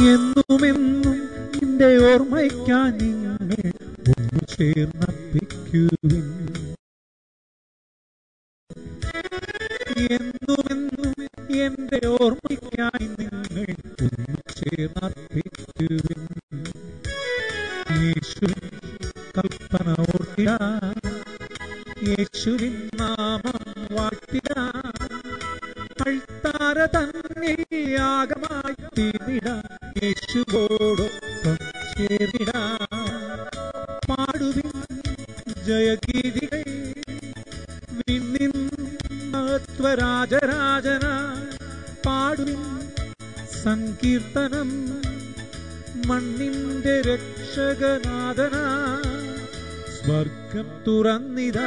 എന്നുമെന്നും നിന്റെ ഓർമ്മയ്ക്കാൻ നിങ്ങൾ ഒന്നു ചേർന്നപ്പിക്കുവിൻ എന്നുമെന്നും എന്റെ ഓർമ്മയ്ക്കായി നിങ്ങൾ ഒന്നു ചേർന്നപ്പിക്കുവിൻ യേശുവിൻ കൽപ്പന ഓർത്തിട യേശുവിൻ നാമം വാഴ്ത്തിട അൾത്താര തന്നിൽ യാഗമായി തീർന്നിട യേശുവോടൊപ്പം ചേർന്നിട പാടുവിൻ ജയഗീതികൾ വിണ്ണിൻ മഹത്വരാജരാജന പാടുവിൻ സങ്കീർത്തനം മണ്ണിന്റെ രക്ഷകനാഥന സ്വർഗം തുറന്നിതാ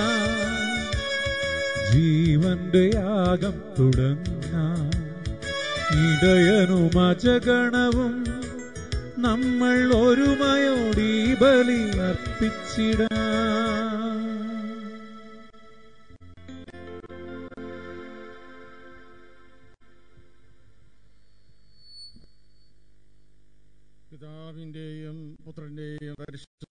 ജീവന്റെ യാഗം തുടങ്ങ ഇടയനും അജഗണവും നമ്മൾ ഒരുമയോടി ബലി അർപ്പിച്ചിടാം പിതാവിന്റെയും പുത്രന്റെയും പരിശുദ്ധ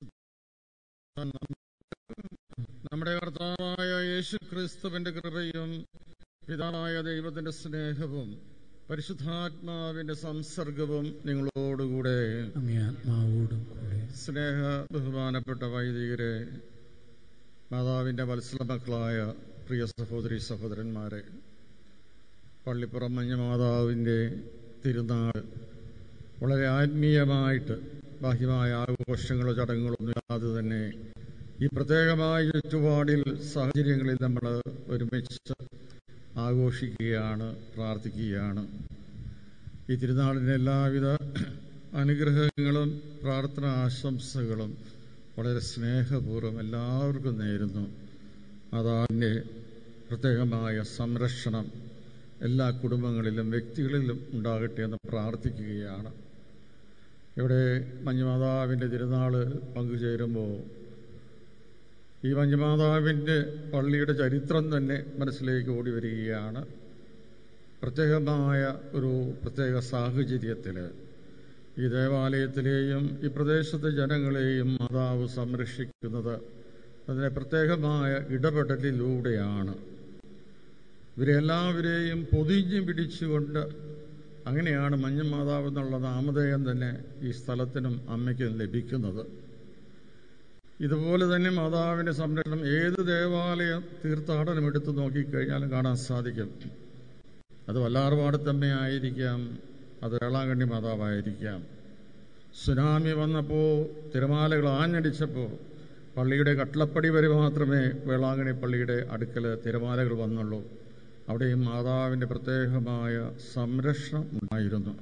നമ്മുടെ കർത്താവായ യേശു ക്രിസ്തുവിന്റെ കൃപയും പിതാവായ ദൈവത്തിന്റെ സ്നേഹവും പരിശുദ്ധാത്മാവിന്റെ സംസർഗവും നിങ്ങളോടുകൂടെ അങ്ങേ ആത്മാവോടും കൂടെ സ്നേഹ ബഹുമാനപ്പെട്ട വൈദികരെ മാതാവിന്റെ വത്സല മക്കളായ പ്രിയ സഹോദരി സഹോദരന്മാരെ പള്ളിപ്പുറം മഞ്ഞ മാതാവിന്റെ തിരുനാൾ വളരെ ആത്മീയമായിട്ട് ബാഹ്യമായ ആഘോഷങ്ങളോ ചടങ്ങുകളോ ഒന്നും ഇല്ലാതെ തന്നെ ഈ പ്രത്യേകമായ ചുറ്റുപാടിൽ സാഹചര്യങ്ങളിൽ നമ്മൾ ഒരുമിച്ച് ആഘോഷിക്കുകയാണ് പ്രാർത്ഥിക്കുകയാണ് ഈ തിരുനാളിൻ്റെ എല്ലാവിധ അനുഗ്രഹങ്ങളും പ്രാർത്ഥന ആശംസകളും വളരെ സ്നേഹപൂർവ്വം എല്ലാവർക്കും നേരുന്നു അതാതിൻ്റെ പ്രത്യേകമായ സംരക്ഷണം എല്ലാ കുടുംബങ്ങളിലും വ്യക്തികളിലും ഉണ്ടാകട്ടെ എന്ന് പ്രാർത്ഥിക്കുകയാണ് ഇവിടെ മഞ്ഞുമാതാവിൻ്റെ തിരുനാൾ പങ്കുചേരുമ്പോൾ ഈ മഞ്ഞുമാതാവിൻ്റെ പള്ളിയുടെ ചരിത്രം തന്നെ മനസ്സിലേക്ക് ഓടി വരികയാണ് പ്രത്യേകമായ ഒരു പ്രത്യേക സാഹചര്യത്തിൽ ഈ ദേവാലയത്തിലെയും ഈ പ്രദേശത്തെ ജനങ്ങളെയും മാതാവ് സംരക്ഷിക്കുന്നത് അതിനെ പ്രത്യേകമായ ഇടപെടലിലൂടെയാണ് ഇവരെ എല്ലാവരെയും പൊതിഞ്ഞു പിടിച്ചുകൊണ്ട് അങ്ങനെയാണ് മഞ്ഞമാതാവ് എന്നുള്ള നാമധേയം തന്നെ ഈ സ്ഥലത്തിനും അമ്മയ്ക്കും ലഭിക്കുന്നത് ഇതുപോലെ തന്നെ മാതാവിൻ്റെ സംരക്ഷണം ഏത് ദേവാലയം തീർത്ഥാടനം എടുത്തു നോക്കിക്കഴിഞ്ഞാലും കാണാൻ സാധിക്കും അത് വല്ലാർപാടത്തമ്മ ആയിരിക്കാം അത് വേളാങ്കണ്ണി മാതാവായിരിക്കാം സുനാമി വന്നപ്പോൾ തിരമാലകൾ ആഞ്ഞടിച്ചപ്പോൾ പള്ളിയുടെ കട്ടിളപ്പടി വരെ മാത്രമേ വേളാങ്കണ്ണി പള്ളിയുടെ അടുക്കൽ തിരമാലകൾ വന്നുള്ളൂ അവിടെയും മാതാവിൻ്റെ പ്രത്യേകമായ സംരക്ഷണം ഉണ്ടായിരുന്നു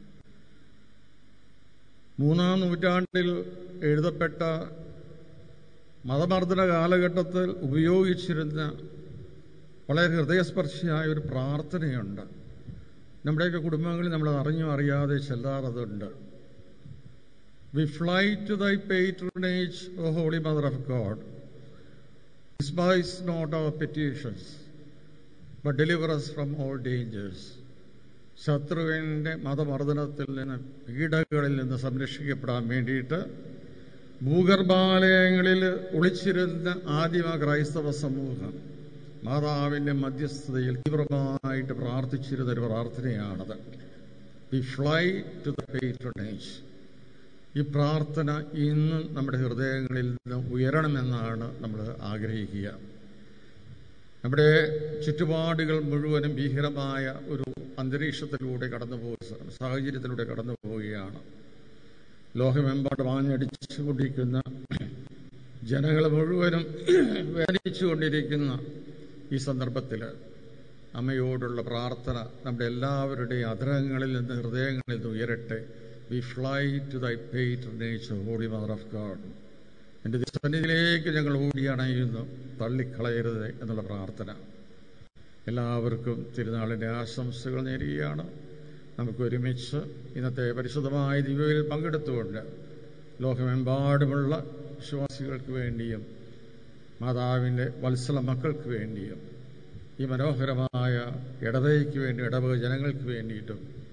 മൂന്നാം നൂറ്റാണ്ടിൽ എഴുതപ്പെട്ട മതമർദ്ദന കാലഘട്ടത്തിൽ ഉപയോഗിച്ചിരുന്ന വളരെ ഹൃദയസ്പർശിയായ ഒരു പ്രാർത്ഥനയുണ്ട് നമ്മുടെയൊക്കെ കുടുംബങ്ങളിൽ നമ്മൾ അറിഞ്ഞോ അറിയാതെ ചെല്ലാറതുണ്ട് we fly to thy patronage O holy mother of God despise not our petitions but deliver us from all dangers ശത്രുവിൻ്റെ മതമർദ്ദനത്തിൽ നിന്ന് പീഡകളിൽ നിന്ന് സംരക്ഷിക്കപ്പെടാൻ വേണ്ടിയിട്ട് ഭൂഗർഭാലയങ്ങളിൽ ഒളിച്ചിരുന്ന ആദിമ ക്രൈസ്തവ സമൂഹം മാതാവിൻ്റെ മധ്യസ്ഥതയിൽ തീവ്രമായിട്ട് പ്രാർത്ഥിച്ചിരുന്ന ഒരു പ്രാർത്ഥനയാണത് we fly to the patronage ഈ പ്രാർത്ഥന ഇന്നും നമ്മുടെ ഹൃദയങ്ങളിൽ നിന്ന് ഉയരണമെന്നാണ് നമ്മൾ ആഗ്രഹിക്കുക നമ്മുടെ ചുറ്റുപാടുകൾ മുഴുവനും ഭീകരമായ ഒരു അന്തരീക്ഷത്തിലൂടെ കടന്നു പോകുക സാഹചര്യത്തിലൂടെ കടന്നു പോവുകയാണ് ലോകമെമ്പാട് വാഞ്ഞടിച്ചുകൊണ്ടിരിക്കുന്ന ജനങ്ങൾ മുഴുവനും വേദനിച്ചുകൊണ്ടിരിക്കുന്ന ഈ സന്ദർഭത്തിൽ അമ്മയോടുള്ള പ്രാർത്ഥന നമ്മുടെ എല്ലാവരുടെയും അധരങ്ങളിൽ നിന്ന് ഹൃദയങ്ങളിൽ നിന്ന് ഉയരട്ടെ V fly to thy pat holy mother of God എൻ്റെ സന്നിധിയിലേക്ക് ഞങ്ങൾ ഓടിയണയുന്നു തള്ളിക്കളയരുത് എന്നുള്ള പ്രാർത്ഥന എല്ലാവർക്കും തിരുനാളിൻ്റെ ആശംസകൾ നേരുകയാണ് നമുക്ക് ഒരുമിച്ച് ഇന്നത്തെ പരിശുദ്ധമായ ദിവ്യയിൽ പങ്കെടുത്തുകൊണ്ട് ലോകമെമ്പാടുമുള്ള വിശ്വാസികൾക്ക് വേണ്ടിയും മാതാവിൻ്റെ വത്സല മക്കൾക്ക് വേണ്ടിയും ഈ മനോഹരമായ ഇടവയ്ക്ക് വേണ്ടി ഇടവക ജനങ്ങൾക്ക് വേണ്ടിയിട്ടും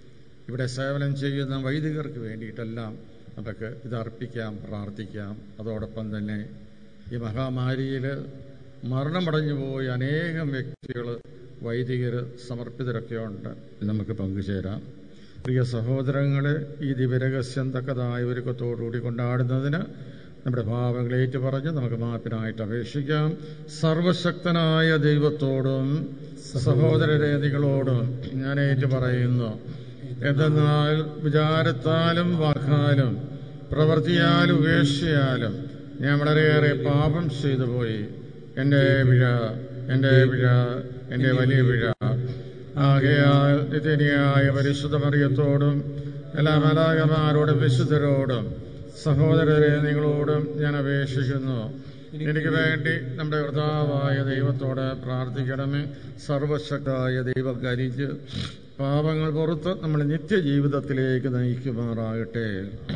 ഇവിടെ സേവനം ചെയ്യുന്ന വൈദികർക്ക് വേണ്ടിയിട്ടെല്ലാം നമുക്ക് ഇത് അർപ്പിക്കാം പ്രാർത്ഥിക്കാം അതോടൊപ്പം തന്നെ ഈ മഹാമാരിയിൽ മരണമടഞ്ഞു പോയ അനേകം വ്യക്തികൾ വൈദികർ സമർപ്പിതരൊക്കെ ഉണ്ട് നമുക്ക് പങ്കുചേരാം പ്രിയ സഹോദരങ്ങളെ ഈ ദിവരഹസ്യം തക്കതായ ഒരുക്കത്തോടുകൂടി കൊണ്ടാടുന്നതിന് നമ്മുടെ ഭാവങ്ങൾ ഏറ്റുപറഞ്ഞ് നമുക്ക് മാപ്പിനായിട്ട് അപേക്ഷിക്കാം സർവശക്തനായ ദൈവത്തോടും സഹോദരരെ നിങ്ങളോടും ഞാൻ ഏറ്റുപറയുന്നു എന്തെന്നാൽ വിചാരത്താലും വാക്കാലും പ്രവൃത്തിയാലും ഉപേക്ഷയാലും ഞാൻ വളരെയേറെ പാപം ചെയ്തു പോയി എൻ്റെ പിഴ എൻ്റെ പിഴ എൻ്റെ വലിയ പിഴ ആകയാൽ നിത്യനിയായ പരിശുദ്ധ മറിയത്തോടും എല്ലാ മലാകമാരോടും വിശുദ്ധരോടും സഹോദരരെ നിങ്ങളോടും ഞാൻ അപേക്ഷിക്കുന്നു എനിക്ക് വേണ്ടി നമ്മുടെ കർത്താവായ ദൈവത്തോട് പ്രാർത്ഥിക്കണമേ സർവശക്തായ ദൈവം കരിച്ച് പാപങ്ങൾ പുറത്ത് നമ്മൾ നിത്യജീവിതത്തിലേക്ക് നയിക്കുമാറാകട്ടെ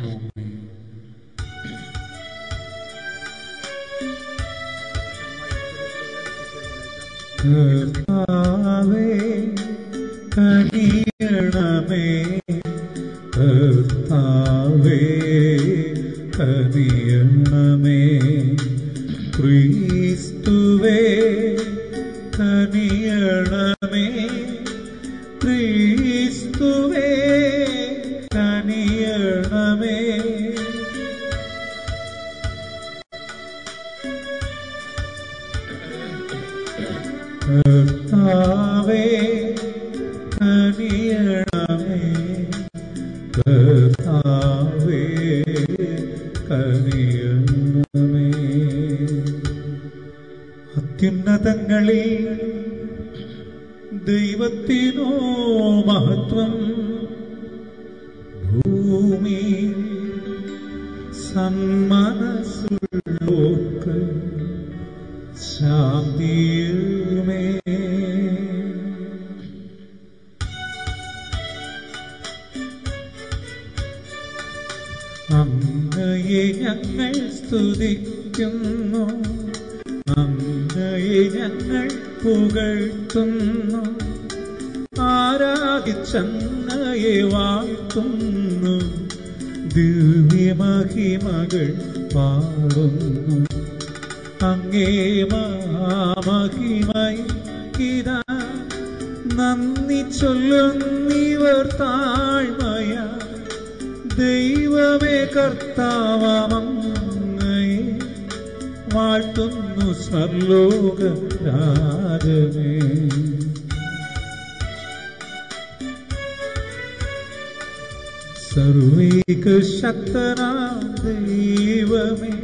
കർത്താവേ കനിയണമേ കർത്താവേ കനിയണമേ ക്രിസ്തുവേ കനിയണമേ ക്രിസ്തുവേ കനിയണമേ കർത്താവേ കനിയണമേ കർത്താവേ കനിയണമേ അത്യുന്നതങ്ങളിൽ ദൈവത്തിനോ മഹത്വം ഭൂമി സന്മനസ്സുള്ളോർക്ക് ശാന്തിയുമേ അങ്ങയെ ഞങ്ങൾ സ്തുതിക്കുന്നു അങ്ങയെ ഞങ്ങൾ പുകഴ്ത്തുന്നു ആരാധിച്ചങ്ങയെ വാഴ്ത്തുന്നു ദിവ്യമഹിമകൾ പാടുന്നു അങ്ങേ മഹിമൈ ഇതാ നന്ദി ചൊല്ലുന്നിവർ താഴ്മയ ദൈവമേ കർത്താവമങ്ങയെ വാഴ്ത്തുന്നു സർലോക രാജമേ സർവീക ശക്തനാം ദൈവമേ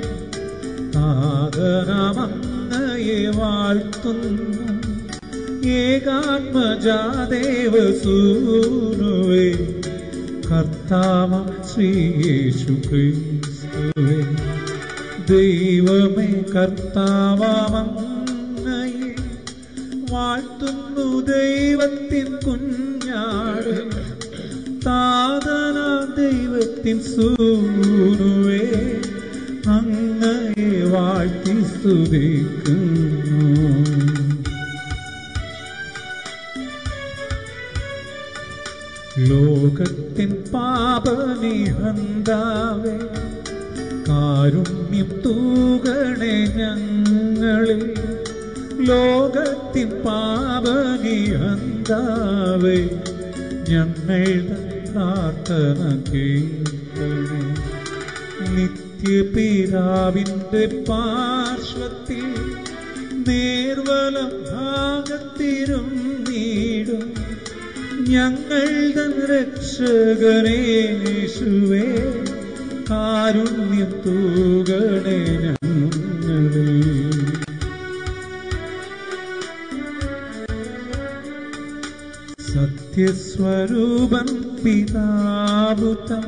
ആദരമങ്ങയെ വാഴ്ത്തുന്നു ഏകാത്മജാദേവ സൂനുവേ കർത്താവം ശ്രീയേശു ക്രിസ്തുവേ ദൈവമേ കർത്താവമങ്ങയെ വാഴ്ത്തുന്നു ദൈവത്തിൻ കുഞ്ഞാട് താതന ദൈവത്തിൻ സൂനുവേ അങ്ങയെ വാഴ്ത്തി സ്തുതിക്കുന്നു ലോകത്തിൻ പാപനിഹന്താവേ കാരുണ്യം തൂകണേ ഞങ്ങളിൽ ലോകത്തിൻ പാപനിഹന്താവേ ഞങ്ങളുടെ പ്രാർത്ഥന കേൾക്കണേ നിത്യപിതാവിന്റെ പാർശ്വത്തിൽ നേർവലം ഭാഗത്തിരും നീടും ഞങ്ങളുടെ രക്ഷകനേശുവേ കാരുണ്യം തൂകണേ ഞങ്ങളിൽ സത്യസ്വരൂപം പിതാവുതം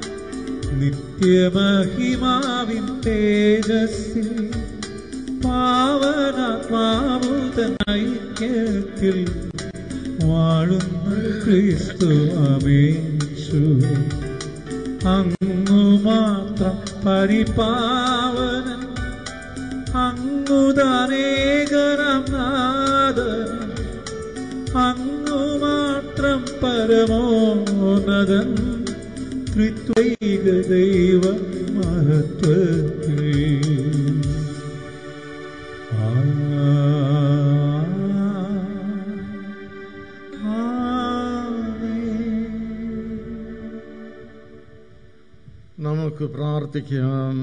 നിത്യമഹിമാവിൻ തേജസ്സിൽ പാവനാത്മാവുതൻ ഐക്യത്തിൽ വാഴുന്ന ക്രിസ്തു അമേശു അങ്ങു മാത്രം പരിപാവനൻ അങ്ങുതാനേകരം നാദനം അങ്ങു മാത്രം പര പരമോന്നതൻ ത്രിത്വൈക ദൈവ മഹത്വത്തിൽ ആ ആമേൻ. നമുക്ക് പ്രാർത്ഥിക്കാം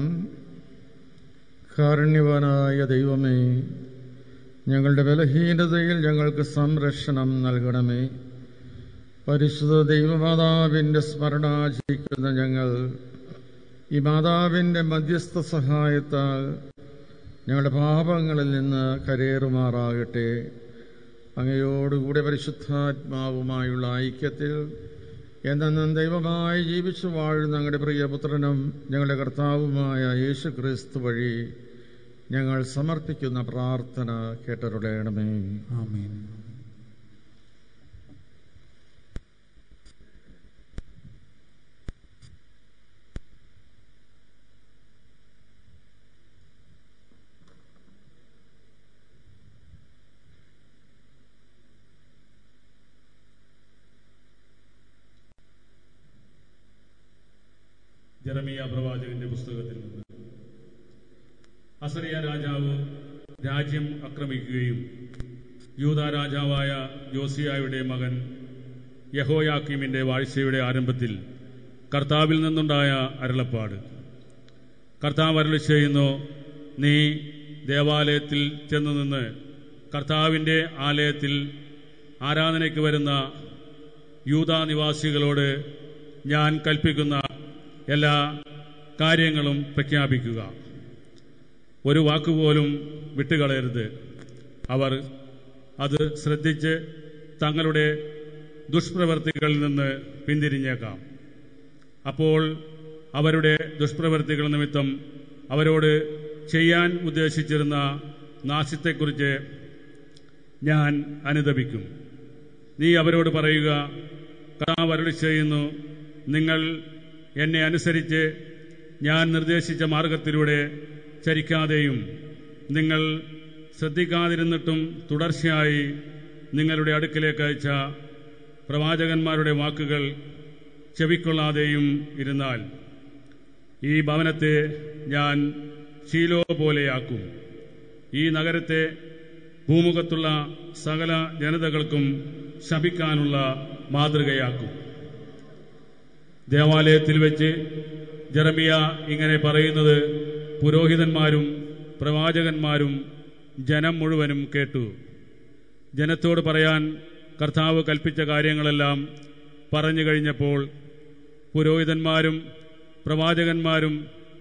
കാരുണ്യവാനായ ദൈവമേ ഞങ്ങളുടെ ബലഹീനതയിൽ ഞങ്ങൾക്ക് സംരക്ഷണം നൽകണമേ പരിശുദ്ധ ദൈവമാതാവിൻ്റെ സ്മരണാചരിക്കുന്ന ഞങ്ങൾ ഈ മാതാവിൻ്റെ മധ്യസ്ഥ സഹായത്താൽ ഞങ്ങളുടെ പാപങ്ങളിൽ നിന്ന് കരയേറുമാറാകട്ടെ അങ്ങയോടുകൂടെ പരിശുദ്ധാത്മാവുമായുള്ള ഐക്യത്തിൽ എന്നെന്നും ദൈവമായി ജീവിച്ചു വാഴുന്ന ഞങ്ങളുടെ പ്രിയപുത്രനും ഞങ്ങളുടെ കർത്താവുമായ യേശു ക്രിസ്തു വഴി ഞങ്ങൾ സമർപ്പിക്കുന്ന പ്രാർത്ഥന കേട്ടരുളയണമേ ആമേൻ ജെറമിയ പ്രവാചകന്റെ പുസ്തകത്തിൽ നിന്ന് അസറിയ രാജാവ് രാജ്യം ആക്രമിക്കുകയും യൂത രാജാവായ ജോസിയായുടെ മകൻ യഹോയാക്കീമിന്റെ വാഴ്ചയുടെ ആരംഭത്തിൽ കർത്താവിൽ നിന്നുണ്ടായ അരുളപ്പാട് കർത്താവ് അരുളി ചെയ്യുന്നു നീ ദേവാലയത്തിൽ ചെന്നു നിന്ന് കർത്താവിൻ്റെ ആലയത്തിൽ ആരാധനയ്ക്ക് വരുന്ന യൂത നിവാസികളോട് ഞാൻ കൽപ്പിക്കുന്ന എല്ലാ കാര്യങ്ങളും പ്രഖ്യാപിക്കുക ഒരു വാക്കുപോലും വിട്ടുകളയരുത് അവർ അത് ശ്രദ്ധിച്ച് തങ്ങളുടെ ദുഷ്പ്രവർത്തികളിൽ നിന്ന് പിന്തിരിഞ്ഞേക്കാം അപ്പോൾ അവരുടെ ദുഷ്പ്രവർത്തികൾ നിമിത്തം അവരോട് ചെയ്യാൻ ഉദ്ദേശിച്ചിരുന്ന നാശത്തെക്കുറിച്ച് ഞാൻ അനുദപിക്കും നീ അവരോട് പറയുക കർത്താവ് അരുളി ചെയ്യുന്നു നിങ്ങൾ എന്നെ അനുസരിച്ച് ഞാൻ നിർദ്ദേശിച്ച മാർഗത്തിലൂടെ ചരിക്കാതെയും നിങ്ങൾ ശ്രദ്ധിക്കാതിരുന്നിട്ടും തുടർച്ചയായി നിങ്ങളുടെ അടുക്കിലേക്ക് അയച്ച പ്രവാചകന്മാരുടെ വാക്കുകൾ ചെവിക്കൊള്ളാതെയും ഇരുന്നാൽ ഈ ഭവനത്തെ ഞാൻ ശീലോ പോലെയാക്കും ഈ നഗരത്തെ ഭൂമുഖത്തുള്ള സകല ജനതകൾക്കും ശപിക്കാനുള്ള മാതൃകയാക്കും ദേവാലയത്തിൽ വെച്ച് ജെറമിയ ഇങ്ങനെ പറയുന്നത് പുരോഹിതന്മാരും പ്രവാചകന്മാരും ജനം മുഴുവനും കേട്ടു ജനത്തോട് പറയാൻ കർത്താവ് കൽപ്പിച്ച കാര്യങ്ങളെല്ലാം പറഞ്ഞു കഴിഞ്ഞപ്പോൾ പുരോഹിതന്മാരും പ്രവാചകന്മാരും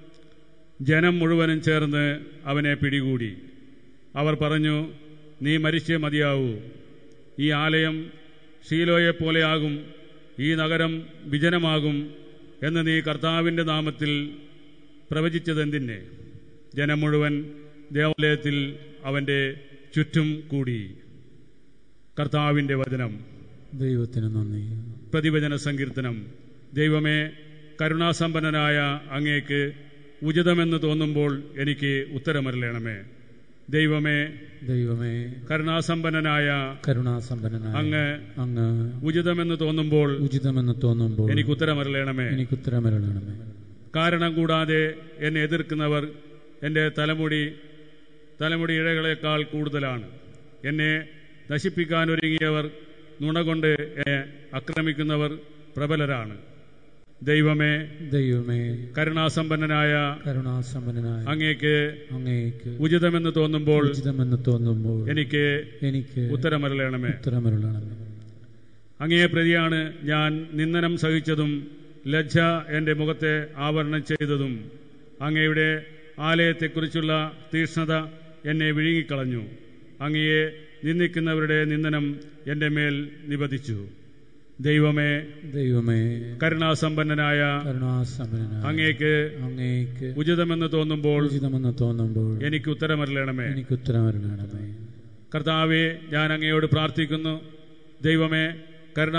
ജനം മുഴുവനും ചേർന്ന് അവനെ പിടികൂടി അവർ പറഞ്ഞു നീ മരിച്ചേ മതിയാവൂ ഈ ആലയം ഷീലോയെപ്പോലെയാകും ഈ നഗരം വിജനമാകും എന്ന് നീ കർത്താവിൻ്റെ നാമത്തിൽ പ്രവചിച്ചതെന്തിനെ ജനം മുഴുവൻ ദേവാലയത്തിൽ അവൻ്റെ ചുറ്റും കൂടി കർത്താവിൻ്റെ വചനം ദൈവത്തിന് നന്ദി പ്രതിവചന സങ്കീർത്തനം ദൈവമേ കരുണാസമ്പന്നനായ അങ്ങേക്ക് ഉചിതമെന്ന് തോന്നുമ്പോൾ എനിക്ക് ഉത്തരമരളയണമേ ദൈവമേ ദൈവമേ കരുണാസമ്പന്നനായ കരുണാസമ്പന്നനായ അങ്ങ് അങ്ങ് ഉചിതമെന്ന് തോന്നുമ്പോൾ ഉചിതമെന്ന് തോന്നുമ്പോൾ എനിക്ക് ഉത്തരമരളയണമേ എനിക്ക് ഉത്തരമരുളണമേ കാരണം കൂടാതെ എന്നെ എതിർക്കുന്നവർ എൻ്റെ തലമുടി തലമുടി ഇഴകളേക്കാൾ കൂടുതലാണ് എന്നെ നശിപ്പിക്കാനൊരുങ്ങിയവർ നുണ കൊണ്ട് എന്നെ ആക്രമിക്കുന്നവർ പ്രബലരാണ് ദൈവമേ ദൈവമേ കരുണാസമ്പന്നനായ കരുണാസമ്പന്നനായ അങ്ങേക്ക് അങ്ങേക്ക് ഉചിതമെന്ന് തോന്നുമ്പോൾ ഉചിതമെന്ന് തോന്നുമ്പോൾ എനിക്ക് എനിക്ക് ഉത്തരമരളയണമേ ഉത്തരമരുളണമേ അങ്ങേ പ്രതിയാണ് ഞാൻ നിന്ദനം സഹിച്ചതും ലജ്ജ എൻ്റെ മുഖത്തെ ആവരണം ചെയ്തതും അങ്ങയുടെ ആലയത്തെക്കുറിച്ചുള്ള തീക്ഷ്ണത എന്നെ വിഴുങ്ങിക്കളഞ്ഞു അങ്ങയെ നിന്ദിക്കുന്നവരുടെ നിന്ദനം എൻ്റെ മേൽ നിബദിച്ചു ദൈവമേ ദൈവമേ കരുണാസമ്പന്നനായ കരുണാസമ്പന്നനായ അങ്ങേക്ക് അങ്ങേക്ക് ഉചിതമെന്ന് തോന്നുമ്പോൾ ഉചിതമെന്ന് തോന്നുമ്പോൾ എനിക്ക് ഉത്തരമരളണമേ എനിക്ക് ഉത്തരമരുളണമേ കർത്താവെ ഞാൻ അങ്ങയോട് പ്രാർത്ഥിക്കുന്നു ദൈവമേ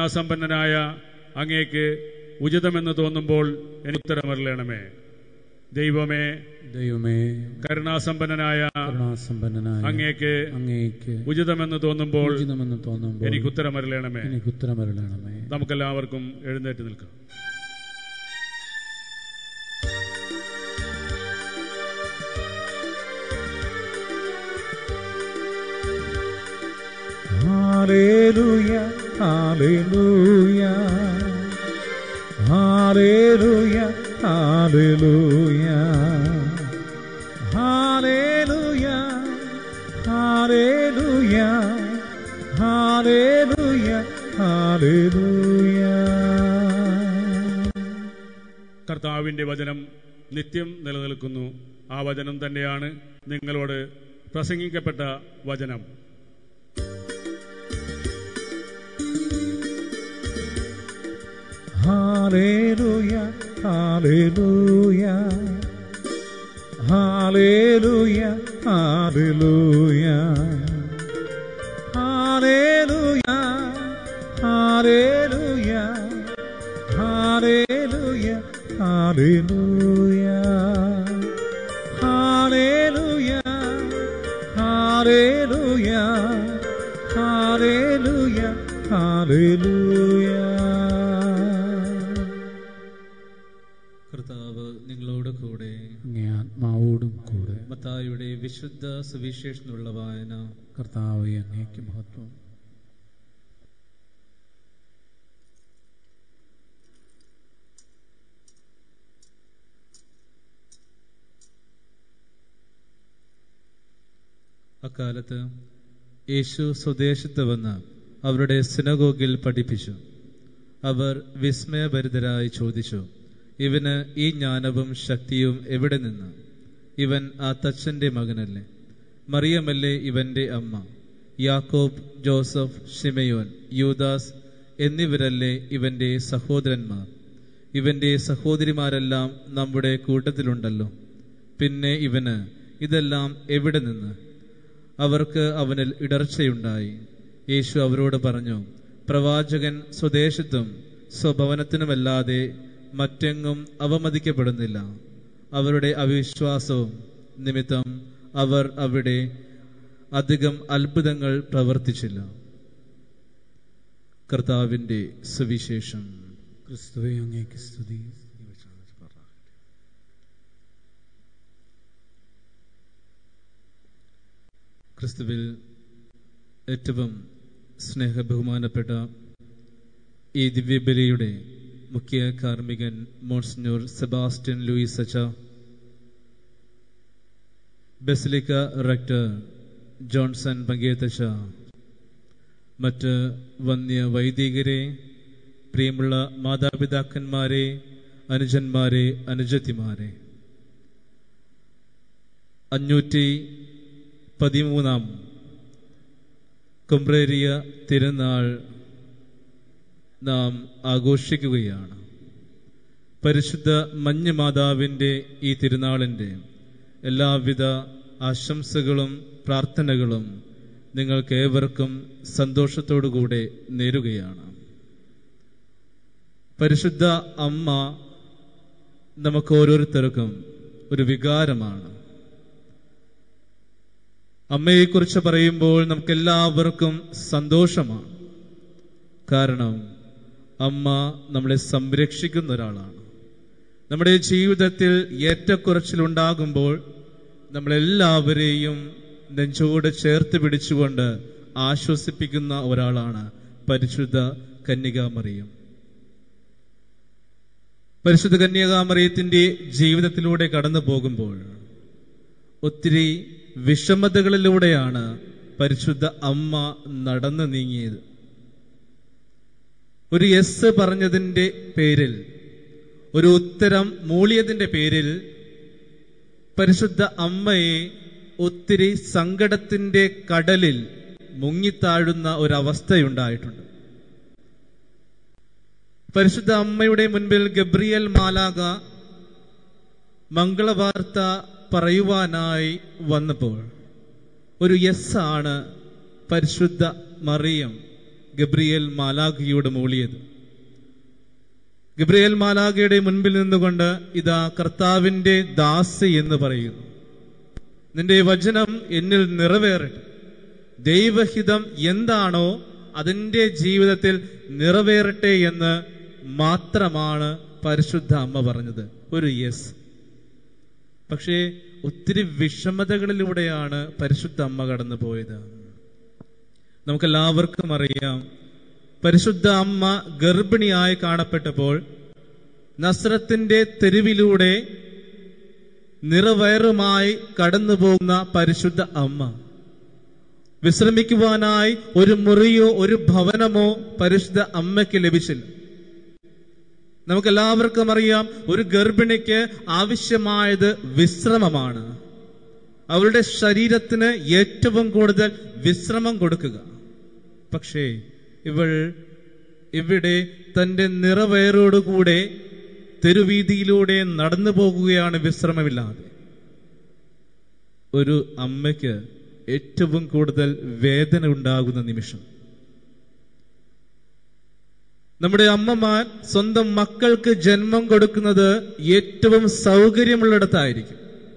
കരുണാസമ്പന്നനായ അങ്ങേക്ക് ഉചിതമെന്ന് തോന്നുമ്പോൾ എനിക്ക് ഉത്തരമരളണമേ ദൈവമേ ദൈവമേ കരുണാസമ്പന്നനായ കരുണാസമ്പന്നനായ അങ്ങേക്ക് അങ്ങേക്ക് ഉചിതമെന്ന് തോന്നുമ്പോൾ ഉചിതമെന്ന് തോന്നുമ്പോൾ എനിക്ക് ഉത്തരമരളയണമേ എനിക്ക് ഉത്തരമരുളണമേ നമുക്കെല്ലാവർക്കും എഴുന്നേറ്റ് നിൽക്കാം Hallelujah, hallelujah. Hallelujah, hallelujah. Hallelujah, hallelujah. Hallelujah, hallelujah. കർത്താവിന്റെ വചനം നിത്യം നിലനിൽക്കുന്നു ആ വചനം തന്നെയാണ് നിങ്ങളോട് പ്രസംഗിക്കപ്പെട്ട വചനം Hallelujah, hallelujah. Hallelujah, hallelujah. Hallelujah, hallelujah. Hallelujah, hallelujah. Hallelujah, hallelujah. Hallelujah, hallelujah. കർത്താവ് നിങ്ങളോട് കൂടെ അങ്ങേ ആത്മാവോടും കൂടെ മത്തായുടെ വിശുദ്ധ സുവിശേഷനുള്ള വായന കർത്താവ് അങ്ങേക്ക് മഹത്വം അക്കാലത്ത് യേശു സ്വദേശത്ത് വന്ന് അവരുടെ സിനഗോഗിൽ പഠിപ്പിച്ചു അവർ വിസ്മയഭരിതരായി ചോദിച്ചു ഇവന് ഈ ജ്ഞാനവും ശക്തിയും എവിടെ നിന്ന് ഇവൻ ആ തച്ചന്റെ മകനല്ലേ മറിയമല്ലേ ഇവന്റെ അമ്മ യാക്കോബ് ജോസഫ് ഷിമയോൻ യൂദാസ് എന്നിവരല്ലേ ഇവന്റെ സഹോദരന്മാർ ഇവന്റെ സഹോദരിമാരെല്ലാം നമ്മുടെ കൂട്ടത്തിലുണ്ടല്ലോ പിന്നെ ഇവന് ഇതെല്ലാം എവിടെ നിന്ന് അവർക്ക് അവനിൽ ഇടർച്ചയുണ്ടായി യേശു അവരോട് പറഞ്ഞു പ്രവാചകൻ സ്വദേശത്തും സ്വഭവനത്തിനുമല്ലാതെ മറ്റെങ്ങും അവമതിക്കപ്പെടുന്നില്ല അവരുടെ അവിശ്വാസവും നിമിത്തം അവർ അവിടെ അധികം അത്ഭുതങ്ങൾ പ്രവർത്തിച്ചില്ല കർത്താവിന്റെ സുവിശേഷം ക്രിസ്തുവെ അങ്ങേക്ക് സ്തുതി ക്രിസ്തുവിൽ ഏറ്റവും സ്നേഹബഹുമാനപ്പെട്ട ഈ ദിവ്യബലിയുടെ മുഖ്യ കാർമ്മികൻ മോൺസിനോർ സെബാസ്റ്റ്യൻ ലൂയിസ് അച്ച ബസിലിക്ക റക്ടർ ജോൺസൺ പങ്കേത്തച്ച മറ്റ് വന്യ വൈദികരെ പ്രിയമുള്ള മാതാപിതാക്കന്മാരെ അനുജന്മാരെ അനുജത്തിമാരെ അഞ്ഞൂറ്റി പതിമൂന്നാം കുംബ്രേരിയ തിരുനാൾ നാം ആഘോഷിക്കുകയാണ് പരിശുദ്ധ മഞ്ഞ് മാതാവിൻ്റെ ഈ തിരുനാളിൻ്റെ എല്ലാവിധ ആശംസകളും പ്രാർത്ഥനകളും നിങ്ങൾക്ക് ഏവർക്കും സന്തോഷത്തോടുകൂടെ നേരുകയാണ് പരിശുദ്ധ അമ്മ നമുക്ക് ഓരോരുത്തർക്കും ഒരു വികാരമാണ് അമ്മയെക്കുറിച്ച് പറയുമ്പോൾ നമുക്ക് എല്ലാവർക്കും സന്തോഷമാണ് കാരണം അമ്മ നമ്മളെ സംരക്ഷിക്കുന്ന ഒരാളാണ് നമ്മുടെ ജീവിതത്തിൽ ഏറ്റക്കുറച്ചിലുണ്ടാകുമ്പോൾ നമ്മളെല്ലാവരെയും നെഞ്ചോട് ചേർത്ത് പിടിച്ചുകൊണ്ട് ആശ്വസിപ്പിക്കുന്ന ഒരാളാണ് പരിശുദ്ധ കന്യകാമറിയം പരിശുദ്ധ കന്യകാമറിയത്തിന്റെ ജീവിതത്തിലൂടെ കടന്നു പോകുമ്പോൾ ഒത്തിരി വിഷമതകളിലൂടെയാണ് പരിശുദ്ധ അമ്മ നടന്നു നീങ്ങിയത് ഒരു എസ് പറഞ്ഞതിന്റെ പേരിൽ ഒരു ഉത്തരം മൂളിയതിന്റെ പേരിൽ പരിശുദ്ധ അമ്മയെ ഒത്തിരി സങ്കടത്തിന്റെ കടലിൽ മുങ്ങിത്താഴുന്ന ഒരവസ്ഥയുണ്ടായിട്ടുണ്ട് പരിശുദ്ധ അമ്മയുടെ മുൻപിൽ ഗബ്രിയൽ മാലാക മംഗളവാർത്ത പറയുവാനായി വന്നപ്പോൾ ഒരു യെസ് ആണ് പരിശുദ്ധ മറിയം ഗബ്രിയേൽ മാലാഖിയോട് മൂളിയത് ഗബ്രിയേൽ മാലാഖയുടെ മുൻപിൽ നിന്നുകൊണ്ട് ഇതാ കർത്താവിന്റെ ദാസി എന്ന് പറയുന്നു നിന്റെ വചനം എന്നിൽ നിറവേറട്ടെ ദൈവഹിതം എന്താണോ അതിന്റെ ജീവിതത്തിൽ നിറവേറട്ടെ എന്ന് മാത്രമാണ് പരിശുദ്ധ അമ്മ പറഞ്ഞത് ഒരു യെസ് പക്ഷേ ഒത്തിരി വിഷമതകളിലൂടെയാണ് പരിശുദ്ധ അമ്മ കടന്നു പോയത് നമുക്കെല്ലാവർക്കും അറിയാം പരിശുദ്ധ അമ്മ ഗർഭിണിയായി കാണപ്പെട്ടപ്പോൾ നസ്രത്തിന്റെ തെരുവിലൂടെ നിറവയറുമായി കടന്നു പോകുന്ന പരിശുദ്ധ അമ്മ വിശ്രമിക്കുവാനായി ഒരു മുറിയോ ഒരു ഭവനമോ പരിശുദ്ധ അമ്മയ്ക്ക് ലഭിച്ചില്ല നമുക്കെല്ലാവർക്കും അറിയാം ഒരു ഗർഭിണിക്ക് ആവശ്യമായത് വിശ്രമമാണ് അവരുടെ ശരീരത്തിന് ഏറ്റവും കൂടുതൽ വിശ്രമം കൊടുക്കുക പക്ഷേ ഇവൾ ഇവിടെ തന്റെ നിറവയറോടുകൂടെ തെരുവീതിയിലൂടെ നടന്നു പോകുകയാണ് വിശ്രമമില്ലാതെ ഒരു അമ്മയ്ക്ക് ഏറ്റവും കൂടുതൽ വേദന ഉണ്ടാകുന്ന നിമിഷം നമ്മുടെ അമ്മമാർ സ്വന്തം മക്കൾക്ക് ജന്മം കൊടുക്കുന്നത് ഏറ്റവും സൗകര്യമുള്ളിടത്തായിരിക്കും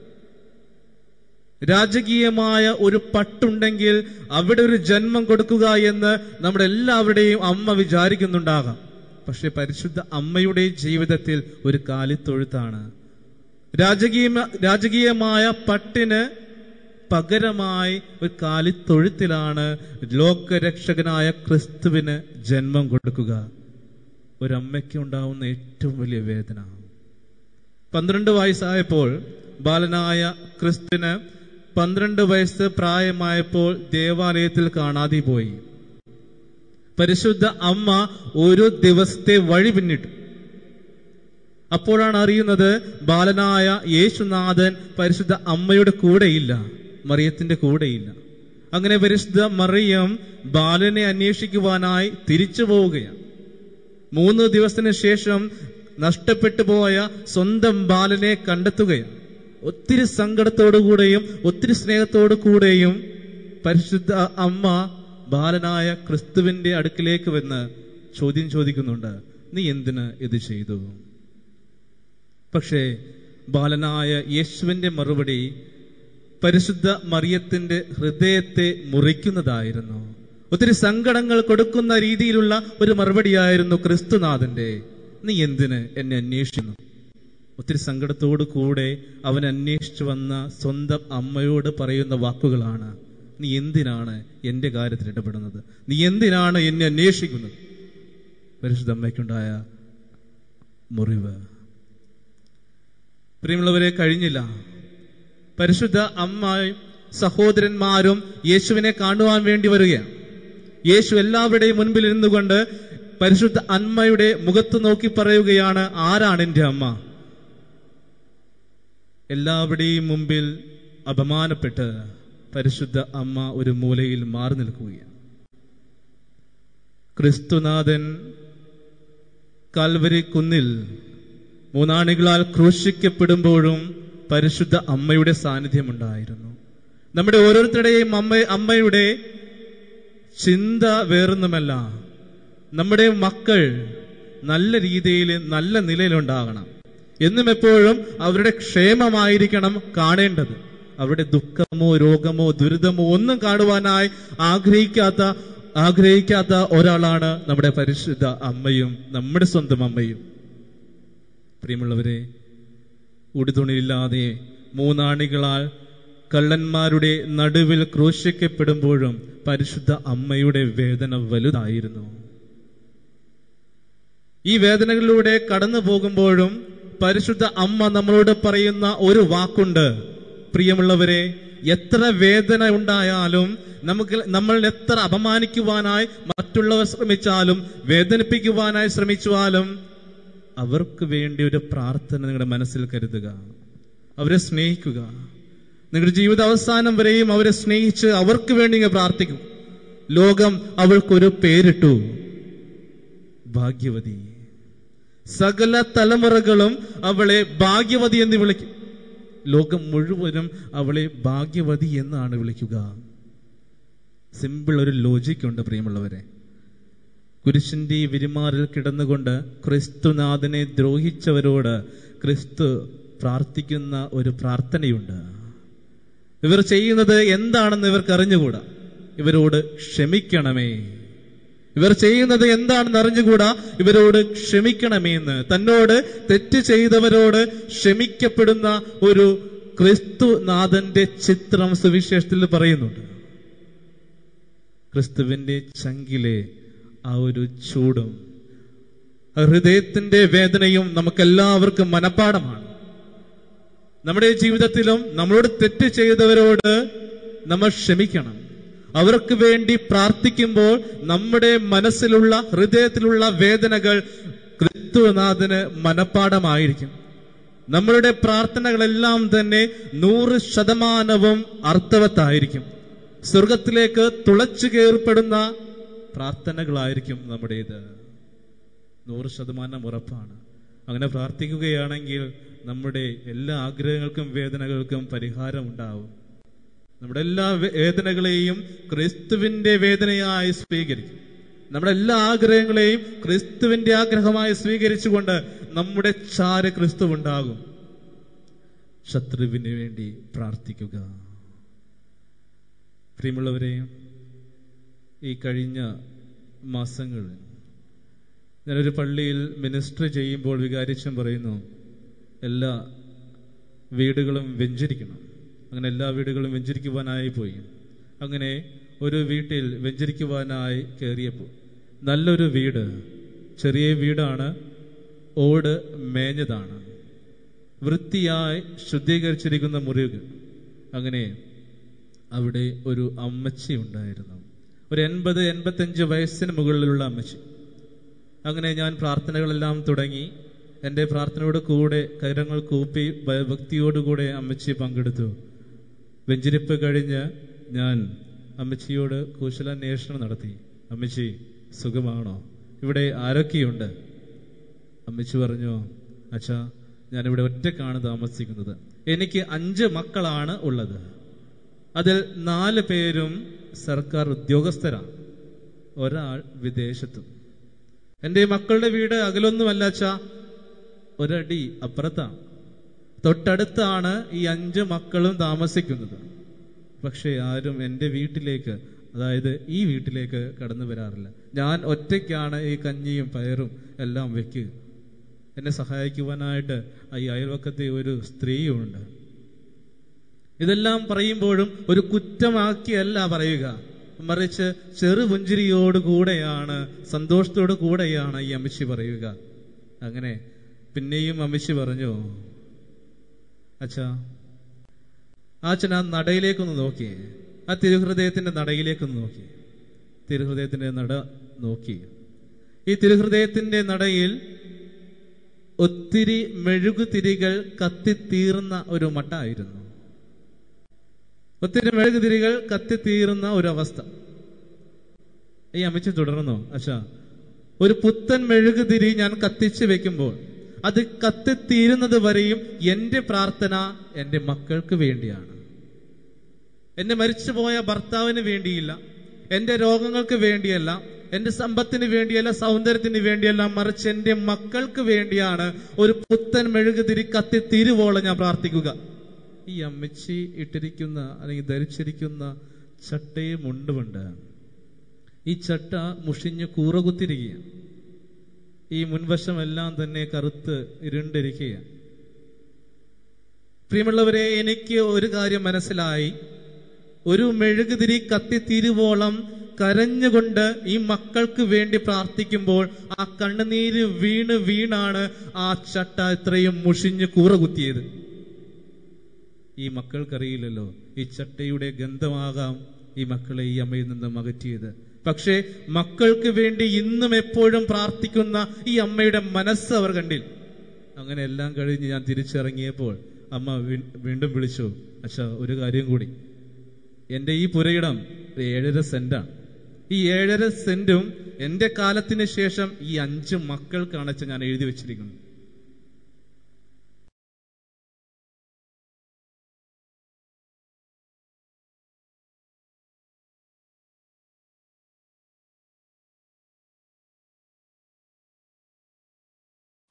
രാജകീയമായ ഒരു പട്ടുണ്ടെങ്കിൽ അവിടെ ഒരു ജന്മം കൊടുക്കുക എന്ന് നമ്മുടെ എല്ലാവരുടെയും അമ്മ വിചാരിക്കുന്നുണ്ടാകാം പക്ഷെ പരിശുദ്ധ അമ്മയുടെ ജീവിതത്തിൽ ഒരു കാലിത്തൊഴുത്താണ് രാജകീയ രാജകീയമായ പട്ടിന് പകരമായി ഒരു കാലിത്തൊഴുത്തിലാണ് ലോകരക്ഷകനായ ക്രിസ്തുവിന് ജന്മം കൊടുക്കുക ഒരമ്മയ്ക്ക് ഉണ്ടാവുന്ന ഏറ്റവും വലിയ വേദന പന്ത്രണ്ട് വയസ്സായപ്പോൾ ബാലനായ ക്രിസ്തുവിന് പന്ത്രണ്ട് വയസ്സ് പ്രായമായപ്പോൾ ദേവാലയത്തിൽ കാണാതെ പോയി പരിശുദ്ധ അമ്മ ഒരു ദിവസത്തെ വഴി പിന്നിട്ടു അപ്പോഴാണ് അറിയുന്നത് ബാലനായ യേശുനാഥൻ പരിശുദ്ധ അമ്മയുടെ കൂടെയില്ല മറിയത്തിന്റെ കൂടെയില്ല അങ്ങനെ പരിശുദ്ധ മറിയം ബാലനെ അന്വേഷിക്കുവാനായി തിരിച്ചു പോവുകയാണ് മൂന്ന് ദിവസത്തിന് ശേഷം നഷ്ടപ്പെട്ടു പോയ സ്വന്തം ബാലനെ കണ്ടെത്തുകയാണ് ഒത്തിരി സങ്കടത്തോടുകൂടെയും ഒത്തിരി സ്നേഹത്തോടു കൂടെയും പരിശുദ്ധ അമ്മ ബാലനായ ക്രിസ്തുവിന്റെ അടുക്കിലേക്ക് വന്ന് ചോദ്യം ചോദിക്കുന്നുണ്ട് നീ എന്തിന് ഇത് ചെയ്തു പക്ഷേ ബാലനായ യേശുവിന്റെ മറുപടി പരിശുദ്ധ മറിയത്തിന്റെ ഹൃദയത്തെ മുറിക്കുന്നതായിരുന്നു ഒത്തിരി സങ്കടങ്ങൾ കൊടുക്കുന്ന രീതിയിലുള്ള ഒരു മറുപടിയായിരുന്നു ക്രിസ്തുനാഥന്റെ നീ എന്തിന് എന്നെ അന്വേഷിക്കുന്നു ഒത്തിരി സങ്കടത്തോടു കൂടെ അവൻ അന്വേഷിച്ചു വന്ന സ്വന്തം അമ്മയോട് പറയുന്ന വാക്കുകളാണ് നീ എന്തിനാണ് എന്റെ കാര്യത്തിൽ ഇടപെടുന്നത് നീ എന്തിനാണ് എന്നെ അന്വേഷിക്കുന്നത് പരിശുദ്ധ അമ്മയ്ക്കുണ്ടായ മുറിവ് പ്രിയമുള്ളവരെ കഴിഞ്ഞില്ല പരിശുദ്ധ അമ്മയും സഹോദരന്മാരും യേശുവിനെ കാണുവാൻ വേണ്ടി വരികയാണ് യേശു എല്ലാവരുടെയും മുൻപിൽ ഇരുന്നുകൊണ്ട് പരിശുദ്ധ അമ്മയുടെ മുഖത്ത് നോക്കി പറയുകയാണ് ആരാണ് എന്റെ അമ്മ എല്ലാവരുടെയും മുമ്പിൽ അപമാനപ്പെട്ട് പരിശുദ്ധ അമ്മ ഒരു മൂലയിൽ മാറി നിൽക്കുകയാണ് ക്രിസ്തുനാഥൻ കാൽവരി കുന്നിൽ മൂന്നാണികളാൽ ക്രൂശിക്കപ്പെടുമ്പോഴും പരിശുദ്ധ അമ്മയുടെ സാന്നിധ്യമുണ്ടായിരുന്നു നമ്മുടെ ഓരോരുത്തരുടെയും അമ്മ അമ്മയുടെ ചിന്ത വേറൊന്നുമല്ല നമ്മുടെ മക്കൾ നല്ല രീതിയിൽ നല്ല നിലയിലുണ്ടാകണം എന്നും എപ്പോഴും അവരുടെ ക്ഷേമമായിരിക്കണം കാണേണ്ടത് അവരുടെ ദുഃഖമോ രോഗമോ ദുരിതമോ ഒന്നും കാണുവാനായി ആഗ്രഹിക്കാത്ത ആഗ്രഹിക്കാത്ത ഒരാളാണ് നമ്മുടെ പരിശുദ്ധ അമ്മയും നമ്മുടെ സ്വന്തം അമ്മയും പ്രിയമുള്ളവരെ ഉടുതുണിയില്ലാതെ മൂന്നാണികളാൽ കള്ളന്മാരുടെ നടുവിൽ ക്രൂശിക്കപ്പെടുമ്പോഴും പരിശുദ്ധ അമ്മയുടെ വേദന വലുതായിരുന്നു ഈ വേദനകളിലൂടെ കടന്നു പോകുമ്പോഴും പരിശുദ്ധ അമ്മ നമ്മളോട് പറയുന്ന ഒരു വാക്കുണ്ട് പ്രിയമുള്ളവരെ എത്ര വേദന ഉണ്ടായാലും നമുക്ക് നമ്മൾ എത്ര അപമാനിക്കുവാനായി മറ്റുള്ളവർ ശ്രമിച്ചാലും വേദനിപ്പിക്കുവാനായി ശ്രമിച്ചാലും അവർക്ക് വേണ്ടി ഒരു പ്രാർത്ഥന നിങ്ങളുടെ മനസ്സിൽ കരുതുക അവരെ സ്നേഹിക്കുക നിങ്ങളുടെ ജീവിത അവസാനം വരെയും അവരെ സ്നേഹിച്ച് അവർക്ക് വേണ്ടി ഇങ്ങ് പ്രാർത്ഥിക്കും ലോകം അവൾക്കൊരു പേരിട്ടു ഭാഗ്യവതി സകല തലമുറകളും അവളെ ഭാഗ്യവതി എന്ന് വിളിക്കും ലോകം മുഴുവനും അവളെ ഭാഗ്യവതി എന്നാണ് വിളിക്കുക സിമ്പിൾ ഒരു ലോജിക് ഉണ്ട് പ്രിയമുള്ളവരെ കുരിശിന്റെ ഈ വിരിമാറിൽ കിടന്നുകൊണ്ട് ക്രിസ്തുനാഥനെ ദ്രോഹിച്ചവരോട് ക്രിസ്തു പ്രാർത്ഥിക്കുന്ന ഒരു പ്രാർത്ഥനയുണ്ട് ഇവർ ചെയ്യുന്നത് എന്താണെന്ന് ഇവർക്ക് അറിഞ്ഞുകൂടാ ഇവരോട് ക്ഷമിക്കണമേ ഇവർ ചെയ്യുന്നത് എന്താണെന്ന് അറിഞ്ഞുകൂടാ ഇവരോട് ക്ഷമിക്കണമേ എന്ന് തന്നോട് തെറ്റ് ചെയ്തവരോട് ക്ഷമിക്കപ്പെടുന്ന ഒരു ക്രിസ്തുനാഥന്റെ ചിത്രം സുവിശേഷത്തിൽ പറയുന്നുണ്ട് ക്രിസ്തുവിന്റെ ചങ്കിലെ ആ ഒരു ചൂടും ആ ഹൃദയത്തിന്റെ വേദനയും നമുക്കെല്ലാവർക്കും മനപ്പാടമാണ് നമ്മുടെ ജീവിതത്തിലും നമ്മളോട് തെറ്റ് ചെയ്തവരോട് നമ്മൾ ക്ഷമിക്കണം അവർക്ക് വേണ്ടി പ്രാർത്ഥിക്കുമ്പോൾ നമ്മുടെ മനസ്സിലുള്ള ഹൃദയത്തിലുള്ള വേദനകൾ ക്രിസ്തുനാഥന് മനപ്പാടമായിരിക്കും നമ്മളുടെ പ്രാർത്ഥനകളെല്ലാം തന്നെ നൂറ് ശതമാനവും അർത്ഥവത്തായിരിക്കും സ്വർഗത്തിലേക്ക് തുളച്ചു കയറപ്പെടുന്ന പ്രാർത്ഥനകളായിരിക്കും നമ്മുടേത് നൂറ് ശതമാനം ഉറപ്പാണ് അങ്ങനെ പ്രാർത്ഥിക്കുകയാണെങ്കിൽ നമ്മുടെ എല്ലാ ആഗ്രഹങ്ങൾക്കും വേദനകൾക്കും പരിഹാരം ഉണ്ടാവും നമ്മുടെ എല്ലാ വേദനകളെയും ക്രിസ്തുവിന്റെ വേദനയായി സ്വീകരിക്കും നമ്മുടെ എല്ലാ ആഗ്രഹങ്ങളെയും ക്രിസ്തുവിന്റെ ആഗ്രഹമായി സ്വീകരിച്ചുകൊണ്ട് നമ്മുടെ ചാര ക്രിസ്തു ഉണ്ടാകും ശത്രുവിന് വേണ്ടി പ്രാർത്ഥിക്കുക പ്രിയമുള്ളവരെ ഈ കഴിഞ്ഞ മാസങ്ങളിൽ ഞാനൊരു പള്ളിയിൽ മിനിസ്റ്റർ ചെയ്യുമ്പോൾ വികാരിച്ചം പറയുന്നു എല്ലാ വീടുകളും വെഞ്ചരിക്കണം അങ്ങനെ എല്ലാ വീടുകളും വെഞ്ചരിക്കുവാനായി പോയി അങ്ങനെ ഒരു വീട്ടിൽ വെഞ്ചരിക്കുവാനായി കയറിയപ്പോൾ നല്ലൊരു വീട് ചെറിയ വീടാണ് ഓട് മേഞ്ഞതാണ് വൃത്തിയായി ശുദ്ധീകരിച്ചിരിക്കുന്ന മുറികൾ അങ്ങനെ അവിടെ ഒരു അമ്മച്ചി ഉണ്ടായിരുന്നു ഒരു എൺപത് എൺപത്തഞ്ച് വയസ്സിന് മുകളിലുള്ള അമ്മച്ചി അങ്ങനെ ഞാൻ പ്രാർത്ഥനകളെല്ലാം തുടങ്ങി എൻ്റെ പ്രാർത്ഥനയോട് കൂടെ കരങ്ങൾ കൂപ്പി ഭക്തിയോടുകൂടെ അമ്മച്ചി പങ്കെടുത്തു വെഞ്ചിരിപ്പ് കഴിഞ്ഞ് ഞാൻ അമ്മച്ചിയോട് കുശലാന്വേഷണം നടത്തി അമ്മച്ചി സുഖമാണോ ഇവിടെ ആരൊക്കെയുണ്ട് അമ്മച്ചി പറഞ്ഞു അച്ഛാ ഞാനിവിടെ ഒറ്റക്കാണ് താമസിക്കുന്നത് എനിക്ക് അഞ്ച് മക്കളാണ് ഉള്ളത് അതിൽ നാല് പേരും സർക്കാർ ഉദ്യോഗസ്ഥരാണ് ഒരാൾ വിദേശത്തും എൻ്റെ മക്കളുടെ വീട് അകലൊന്നുമല്ല അച്ഛാ ഒരടി അപ്പുറത്താണ് തൊട്ടടുത്താണ് ഈ അഞ്ച് മക്കളും താമസിക്കുന്നത് പക്ഷേ ആരും എൻ്റെ വീട്ടിലേക്ക് അതായത് ഈ വീട്ടിലേക്ക് കടന്നു വരാറില്ല ഞാൻ ഒറ്റയ്ക്കാണ് ഈ കഞ്ഞിയും പയറും എല്ലാം വെക്കുക എന്നെ സഹായിക്കുവാനായിട്ട് ഈ അയൽവക്കത്തെ ഒരു സ്ത്രീയുമുണ്ട് ഇതെല്ലാം പറയുമ്പോഴും ഒരു കുറ്റമാക്കിയല്ല പറയുക മറിച്ച് ചെറുപുഞ്ചിരിയോട് കൂടെയാണ് സന്തോഷത്തോടു കൂടെയാണ് ഈ അമ്മച്ചി പറയുക അങ്ങനെ പിന്നെയും അമ്മച്ചി പറഞ്ഞു അച്ഛാ ആ അച്ഛൻ ആ നടയിലേക്കൊന്ന് നോക്കി ആ തിരുഹൃദയത്തിന്റെ നടയിലേക്കൊന്ന് നോക്കി തിരുഹൃദയത്തിന്റെ നട നോക്കി ഈ തിരുഹൃദയത്തിന്റെ നടയിൽ ഒത്തിരി മെഴുകുതിരികൾ കത്തിത്തീർന്ന ഒരു മട്ടായിരുന്നു ഒത്തിരി മെഴുകുതിരികൾ കത്തിത്തീർന്ന ഒരു അവസ്ഥ ഈ അമ്മച്ചി തുടർന്നോ അച്ഛാ ഒരു പുത്തൻ മെഴുകുതിരി ഞാൻ കത്തിച്ച് വെക്കുമ്പോൾ അത് കത്തിത്തീരുന്നത് വരെയും എന്റെ പ്രാർത്ഥന എന്റെ മക്കൾക്ക് വേണ്ടിയാണ് എന്റെ മരിച്ചുപോയ ഭർത്താവിന് വേണ്ടിയില്ല എന്റെ രോഗങ്ങൾക്ക് വേണ്ടിയല്ല എന്റെ സമ്പത്തിന് വേണ്ടിയല്ല സൗന്ദര്യത്തിന് വേണ്ടിയല്ല മറിച്ച് എന്റെ മക്കൾക്ക് വേണ്ടിയാണ് ഒരു പുത്തൻ മെഴുകുതിരി കത്തി തിരുവോളം ഞാൻ പ്രാർത്ഥിക്കുക ഈ അമ്മച്ചി ഇട്ടിരിക്കുന്ന അല്ലെങ്കിൽ ധരിച്ചിരിക്കുന്ന ചട്ടയും മുണ്ടുമുണ്ട് ഈ ചട്ട മുഷിഞ്ഞ് കൂറകുത്തിരിക്കുകയാണ് ഈ മുൻവശമെല്ലാം തന്നെ കറുത്ത് ഇരുണ്ടിരിക്കുകയാണ് പ്രിയമുള്ളവരെ എനിക്ക് ഒരു കാര്യം മനസ്സിലായി ഒരു മെഴുകുതിരി കത്തിത്തീരുവോളം കരഞ്ഞുകൊണ്ട് ഈ മക്കൾക്ക് വേണ്ടി പ്രാർത്ഥിക്കുമ്പോൾ ആ കണ്ണുനീര് വീണ് വീണാണ് ആ ചട്ട ഇത്രയും മുഷിഞ്ഞ് കൂറ കുത്തിയത് ഈ മക്കൾക്കറിയില്ലല്ലോ ഈ ചട്ടയുടെ ഗന്ധമാകാം ഈ മക്കളെ ഈ അമ്മയിൽ നിന്നും അകറ്റിയത് പക്ഷേ മക്കൾക്ക് വേണ്ടി ഇന്നും എപ്പോഴും പ്രാർത്ഥിക്കുന്ന ഈ അമ്മയുടെ മനസ്സ് അവർ കണ്ടില്ല അങ്ങനെ എല്ലാം കഴിഞ്ഞ് ഞാൻ തിരിച്ചിറങ്ങിയപ്പോൾ അമ്മ വീ- വീണ്ടും വിളിച്ചു അച്ഛാ ഒരു കാര്യം കൂടി എന്റെ ഈ പുരയിടം ഒരു ഏഴര സെന്റാണ് ഈ ഏഴര സെന്റും എന്റെ കാലത്തിന് ശേഷം ഈ അഞ്ച് മക്കൾക്കാണ് അച്ഛൻ ഞാൻ എഴുതി വെച്ചിരിക്കുന്നത്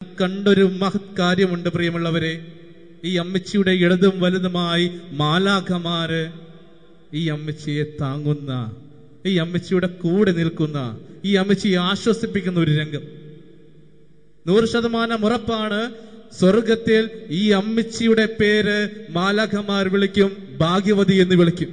കണ്ടൊരു മഹത് കാര്യമുണ്ട് പ്രിയമുള്ളവരെ ഈ അമ്മച്ചിയുടെ ഇടതും വലുതുമായി മാലാഖമാര് ഈ അമ്മച്ചിയെ താങ്ങുന്ന ഈ അമ്മച്ചിയുടെ കൂടെ നിൽക്കുന്ന ഈ അമ്മച്ചിയെ ആശ്വസിപ്പിക്കുന്ന ഒരു രംഗം നൂറ് ശതമാനം ഉറപ്പാണ് സ്വർഗത്തിൽ ഈ അമ്മച്ചിയുടെ പേര് മാലാഖമാർ വിളിക്കും ഭാഗ്യവതി എന്ന് വിളിക്കും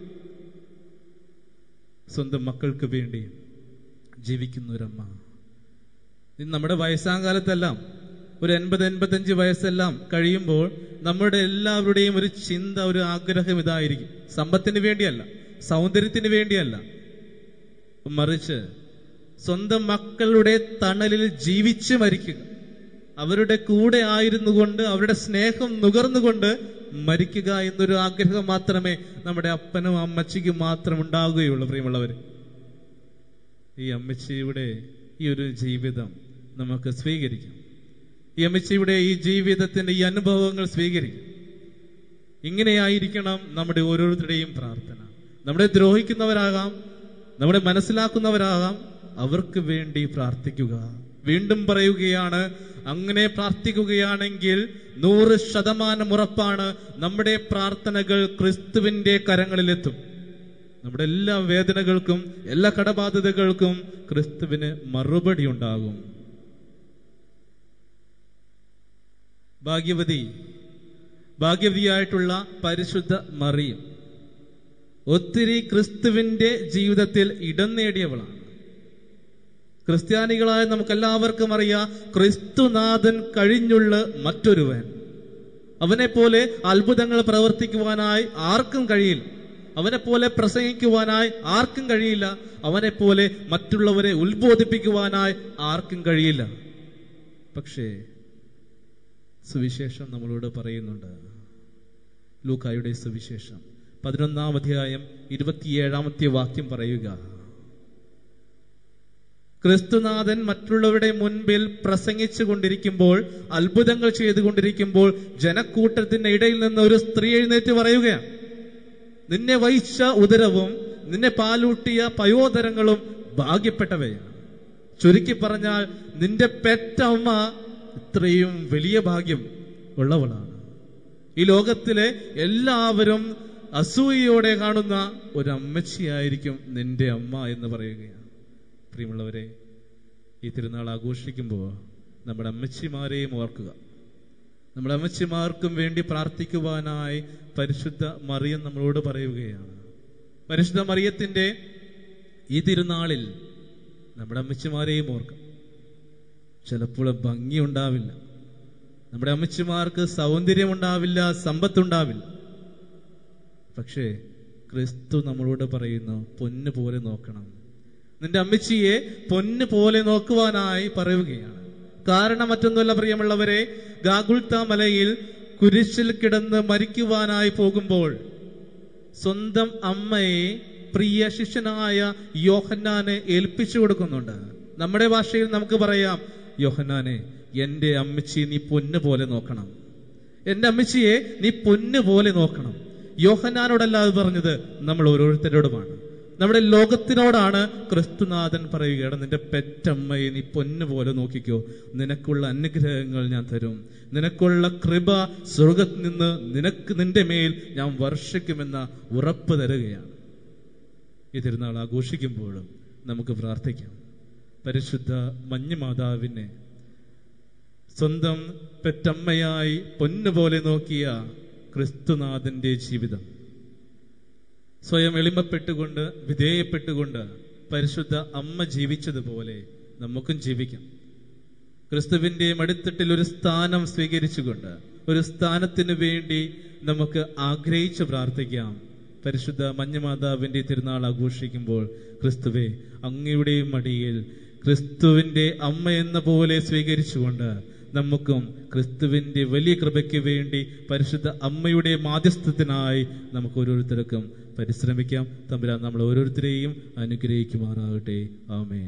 സ്വന്തം മക്കൾക്ക് വേണ്ടി ജീവിക്കുന്ന ഒരമ്മ ഇത് നമ്മുടെ വയസ്സാം കാലത്തെല്ലാം ഒരു എൺപത് എൺപത്തഞ്ച് വയസ്സെല്ലാം കഴിയുമ്പോൾ നമ്മുടെ എല്ലാവരുടെയും ഒരു ചിന്ത ഒരു ആഗ്രഹം ഇതായിരിക്കും സമ്പത്തിന് വേണ്ടിയല്ല സൗന്ദര്യത്തിന് വേണ്ടിയല്ല മറിച്ച് സ്വന്തം മക്കളുടെ തണലിൽ ജീവിച്ച് മരിക്കുക അവരുടെ കൂടെ ആയിരുന്നു കൊണ്ട് അവരുടെ സ്നേഹം നുകർന്നുകൊണ്ട് മരിക്കുക എന്നൊരു ആഗ്രഹം മാത്രമേ നമ്മുടെ അപ്പനും അമ്മച്ചിക്കും മാത്രം ഉണ്ടാവുകയുള്ളൂ പ്രിയമുള്ളവർ ഈ അമ്മച്ചിയുടെ ഈ ഒരു ജീവിതം നമുക്ക് സ്വീകരിക്കാം ഈ അമ്മച്ചിയുടെ ഈ ജീവിതത്തിന്റെ ഈ അനുഭവങ്ങൾ സ്വീകരിക്കാം ഇങ്ങനെയായിരിക്കണം നമ്മുടെ ഓരോരുത്തരുടെയും പ്രാർത്ഥന നമ്മളെ ദ്രോഹിക്കുന്നവരാകാം നമ്മളെ മനസ്സിലാക്കുന്നവരാകാം അവർക്ക് വേണ്ടി പ്രാർത്ഥിക്കുക വീണ്ടും പറയുകയാണ് അങ്ങനെ പ്രാർത്ഥിക്കുകയാണെങ്കിൽ നൂറ് ശതമാനം ഉറപ്പാണ് നമ്മുടെ പ്രാർത്ഥനകൾ ക്രിസ്തുവിന്റെ കരങ്ങളിലെത്തും നമ്മുടെ എല്ലാ വേദനകൾക്കും എല്ലാ കടബാധ്യതകൾക്കും ക്രിസ്തുവിന് മറുപടി ഉണ്ടാകും ഭാഗ്യവതി ഭാഗ്യവതിയായിട്ടുള്ള പരിശുദ്ധ മറിയും ഒത്തിരി ക്രിസ്തുവിന്റെ ജീവിതത്തിൽ ഇടം നേടിയവളാണ് ക്രിസ്ത്യാനികളായ നമുക്കെല്ലാവർക്കും അറിയാം ക്രിസ്തുനാഥൻ കഴിഞ്ഞുള്ള മറ്റൊരുവൻ അവനെ പോലെ അത്ഭുതങ്ങൾ പ്രവർത്തിക്കുവാനായി ആർക്കും കഴിയില്ല അവനെ പോലെ പ്രസംഗിക്കുവാനായി ആർക്കും കഴിയില്ല അവനെ പോലെ മറ്റുള്ളവരെ ഉത്ബോധിപ്പിക്കുവാനായി ആർക്കും കഴിയില്ല പക്ഷേ സുവിശേഷം നമ്മളോട് പറയുന്നുണ്ട് ലൂക്കായുടെ സുവിശേഷം പതിനൊന്നാം അധ്യായം ഇരുപത്തിയേഴാമത്തെ വാക്യം പറയുക ക്രിസ്തുനാഥൻ മറ്റുള്ളവരുടെ മുൻപിൽ പ്രസംഗിച്ചു കൊണ്ടിരിക്കുമ്പോൾ അത്ഭുതങ്ങൾ ചെയ്തുകൊണ്ടിരിക്കുമ്പോൾ ജനക്കൂട്ടത്തിന്റെ ഇടയിൽ നിന്ന് ഒരു സ്ത്രീ എഴുന്നേറ്റ് പറയുകയാണ് നിന്നെ വഹിച്ച ഉദരവും നിന്നെ പാലൂട്ടിയ പയോദരങ്ങളും ഭാഗ്യപ്പെട്ടവയാണ് ചുരുക്കി പറഞ്ഞാൽ നിന്റെ പെറ്റമ്മ ഇത്രയും വലിയ ഭാഗ്യം ഉള്ളവളാണ് ഈ ലോകത്തിലെ എല്ലാവരും അസൂയയോടെ കാണുന്ന ഒരു അമ്മച്ചിയായിരിക്കും നിന്റെ അമ്മ എന്ന് പറയുകയാണ് പ്രിയമുള്ളവരെ ഈ തിരുനാൾ ആഘോഷിക്കുമ്പോൾ നമ്മുടെ അമ്മച്ചിമാരെയും ഓർക്കുക നമ്മുടെ അമ്മച്ചിമാർക്കും വേണ്ടി പ്രാർത്ഥിക്കുവാനായി പരിശുദ്ധ മറിയം നമ്മളോട് പറയുകയാണ് പരിശുദ്ധ മറിയത്തിന്റെ ഈ തിരുനാളിൽ നമ്മുടെ അമ്മച്ചിമാരെയും ഓർക്കാം ചിലപ്പോൾ ഭംഗി ഉണ്ടാവില്ല നമ്മുടെ അമ്മച്ചിമാർക്ക് സൗന്ദര്യം ഉണ്ടാവില്ല സമ്പത്തുണ്ടാവില്ല പക്ഷേ ക്രിസ്തു നമ്മളോട് പറയുന്നു പൊന്ന് പോലെ നോക്കണം നിന്റെ അമ്മച്ചിയെ പൊന്ന് പോലെ നോക്കുവാനായി പറയുകയാണ് കാരണം മറ്റൊന്നുമല്ല പ്രിയമുള്ളവരെ ഗാഗുൽത്ത മലയിൽ കുരിശിൽ കിടന്ന് മരിക്കുവാനായി പോകുമ്പോൾ സ്വന്തം അമ്മയെ പ്രിയ ശിഷ്യനായ യോഹന്നാനെ ഏൽപ്പിച്ചു കൊടുക്കുന്നുണ്ട് നമ്മുടെ ഭാഷയിൽ നമുക്ക് പറയാം യോഹന്നാനെ എന്റെ അമ്മച്ചി നീ പൊന്ന് പോലെ നോക്കണം എന്റെ അമ്മച്ചിയെ നീ പൊന്ന് പോലെ നോക്കണം യോഹന്നാനോടല്ല അത് പറഞ്ഞത് നമ്മൾ ഓരോരുത്തരോടുമാണ് നമ്മുടെ ലോകത്തിനോടാണ് ക്രിസ്തുനാഥൻ പറയുകയാണ് നിന്റെ പെറ്റമ്മയെ നീ പൊന്നു പോലെ നോക്കിക്കോ നിനക്കുള്ള അനുഗ്രഹങ്ങൾ ഞാൻ തരും നിനക്കുള്ള കൃപ സ്വർഗത്തിൽ നിന്ന് നിനക്ക് നിന്റെ മേൽ ഞാൻ വർഷിക്കുമെന്ന ഉറപ്പ് തരുകയാണ് ഈ തിരുനാൾ ആഘോഷിക്കുമ്പോഴും നമുക്ക് പ്രാർത്ഥിക്കാം പരിശുദ്ധ മഞ്ഞു മാതാവിനെ സ്വന്തം പെറ്റമ്മയായി പൊന്നുപോലെ നോക്കിയ ക്രിസ്തുനാഥന്റെ ജീവിതം സ്വയം എളിമപ്പെട്ടുകൊണ്ട് വിധേയപ്പെട്ടുകൊണ്ട് പരിശുദ്ധ അമ്മ ജീവിച്ചതുപോലെ നമുക്കും ജീവിക്കാം ക്രിസ്തുവിന്റെ മടിത്തട്ടിൽ ഒരു സ്ഥാനം സ്വീകരിച്ചുകൊണ്ട് ഒരു സ്ഥാനത്തിന് വേണ്ടി നമുക്ക് ആഗ്രഹിച്ച് പ്രാർത്ഥിക്കാം പരിശുദ്ധ മഞ്ഞമാതാവിന്റെ തിരുനാൾ ആഘോഷിക്കുമ്പോൾ ക്രിസ്തുവെ അങ്ങയുടെ മടിയിൽ ക്രിസ്തുവിന്റെ അമ്മ എന്ന പോലെ സ്വീകരിച്ചുകൊണ്ട് നമുക്കും ക്രിസ്തുവിന്റെ വലിയ കൃപയ്ക്ക് വേണ്ടി പരിശുദ്ധ അമ്മയുടെ മാധ്യസ്ഥത്തിനായി നമുക്ക് ഓരോരുത്തർക്കും പരിശ്രമിക്കാം തമ്പുരാൻ നമ്മൾ ഓരോരുത്തരെയും അനുഗ്രഹിക്കുമാറാകട്ടെ ആമേൻ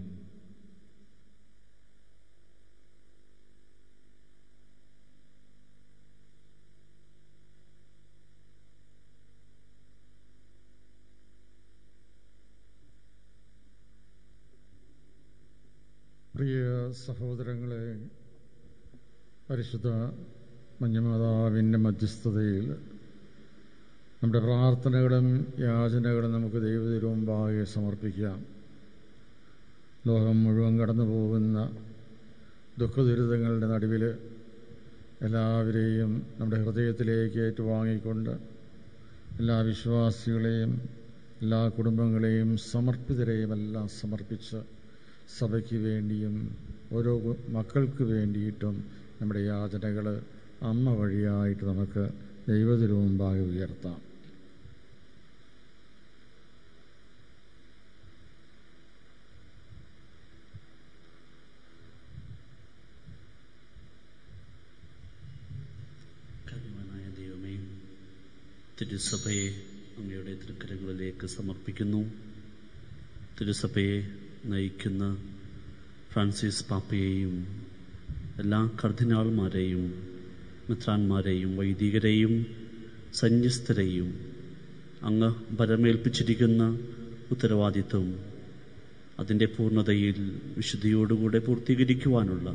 പ്രിയ സഹോദരങ്ങളെ പരിശുദ്ധ മഞ്ഞമാതാവിൻ്റെ മധ്യസ്ഥതയിൽ നമ്മുടെ പ്രാർത്ഥനകളും യാചനകളും നമുക്ക് ദൈവതിരുമുമ്പാകെ സമർപ്പിക്കാം ലോകം മുഴുവൻ കടന്നു പോകുന്ന ദുഃഖദുരിതങ്ങളുടെ നടുവിൽ എല്ലാവരെയും നമ്മുടെ ഹൃദയത്തിലേക്ക് ഏറ്റുവാങ്ങിക്കൊണ്ട് എല്ലാ വിശ്വാസികളെയും എല്ലാ കുടുംബങ്ങളെയും സമർപ്പിതരെയും എല്ലാം സമർപ്പിച്ച് സഭയ്ക്ക് വേണ്ടിയും ഓരോ മക്കൾക്ക് വേണ്ടിയിട്ടും നമ്മുടെ യാചനകൾ അമ്മ വഴിയായിട്ട് നമുക്ക് ദൈവത്തിനു മുമ്പാകെ ഉയർത്താം കരുവനായ ദൈവമേ തിരുസഭയെ അങ്ങയുടെ തൃക്കരങ്ങളിലേക്ക് സമർപ്പിക്കുന്നു തിരുസഭയെ നയിക്കുന്ന ഫ്രാൻസിസ് പാപ്പയെയും എല്ലാ കർദിനാൾമാരെയും മിത്രാന്മാരെയും വൈദികരെയും സന്യസ്തരെയും അങ്ങ് ഭരമേൽപ്പിച്ചിരിക്കുന്ന ഉത്തരവാദിത്വം അതിൻ്റെ പൂർണ്ണതയിൽ വിശുദ്ധിയോടുകൂടെ പൂർത്തീകരിക്കുവാനുള്ള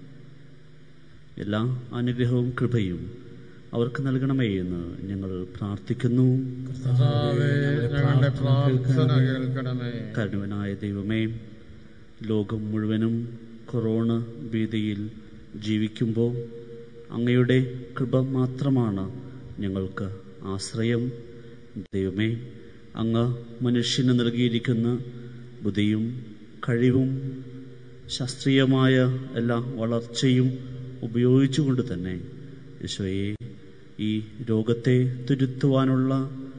എല്ലാ അനുഗ്രഹവും കൃപയും അവർക്ക് നൽകണമേ എന്ന് ഞങ്ങൾ പ്രാർത്ഥിക്കുന്നു കർത്താവേ, ഞങ്ങളുടെ പ്രാർത്ഥന കേൾക്കണമേ കരുണനായ ദൈവമേ ലോകം മുഴുവനും കൊറോണ ഭീതിയിൽ ജീവിക്കുമ്പോൾ അങ്ങയുടെ കൃപ മാത്രമാണ് ഞങ്ങൾക്ക് ആശ്രയം ദൈവമേ അങ്ങ് മനുഷ്യന് നൽകിയിരിക്കുന്ന ബുദ്ധിയും കഴിവും ശാസ്ത്രീയമായ എല്ലാ വളർച്ചയും ഉപയോഗിച്ചുകൊണ്ട് തന്നെ ഈശോയെ ഈ രോഗത്തെ തുരുത്തുവാനുള്ള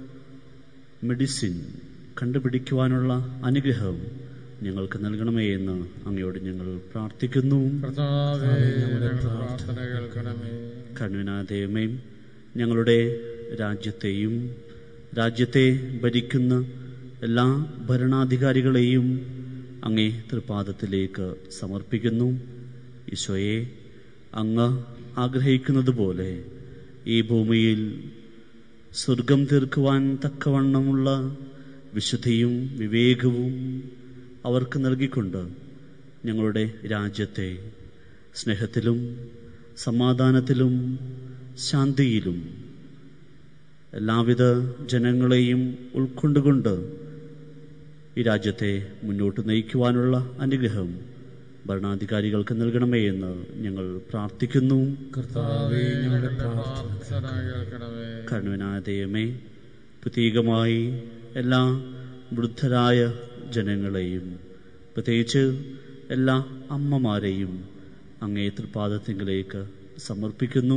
മെഡിസിൻ കണ്ടുപിടിക്കുവാനുള്ള അനുഗ്രഹം ഞങ്ങൾക്ക് നൽകണമേ എന്ന് അങ്ങയോട് ഞങ്ങൾ പ്രാർത്ഥിക്കുന്നു കർത്താവേ ഞങ്ങളുടെ പ്രാർത്ഥന കേൾക്കണമേ കരുണാദൈവമേ ഞങ്ങളുടെ രാജ്യത്തെയും രാജ്യത്തെ ഭരിക്കുന്ന എല്ലാ ഭരണാധികാരികളെയും അങ്ങേ തൃപാദത്തിലേക്ക് സമർപ്പിക്കുന്നു ഈശോയെ അങ്ങ് ആഗ്രഹിക്കുന്നത് പോലെ ഈ ഭൂമിയിൽ സ്വർഗം തീർക്കുവാൻ തക്കവണ്ണമുള്ള വിശുദ്ധിയും വിവേകവും അവർക്ക് നൽകിക്കൊണ്ട് ഞങ്ങളുടെ രാജ്യത്തെ സ്നേഹത്തിലും സമാധാനത്തിലും ശാന്തിയിലും എല്ലാവിധ ജനങ്ങളെയും ഉൾക്കൊണ്ടുകൊണ്ട് ഈ രാജ്യത്തെ മുന്നോട്ട് നയിക്കുവാനുള്ള അനുഗ്രഹം ഭരണാധികാരികൾക്ക് നൽകണമേ എന്ന് ഞങ്ങൾ പ്രാർത്ഥിക്കുന്നു കർത്താവേ ഞങ്ങളുടെ പ്രാർത്ഥന പ്രാർത്ഥന കേൾക്കണമേ കരുണായ ദൈവമേ പ്രത്യേകമായി എല്ലാ വൃദ്ധരായ ജനങ്ങളെയും പ്രത്യേകിച്ച് എല്ലാ അമ്മമാരെയും അങ്ങേ തൃപാദത്തിങ്കിലേക്ക് സമർപ്പിക്കുന്നു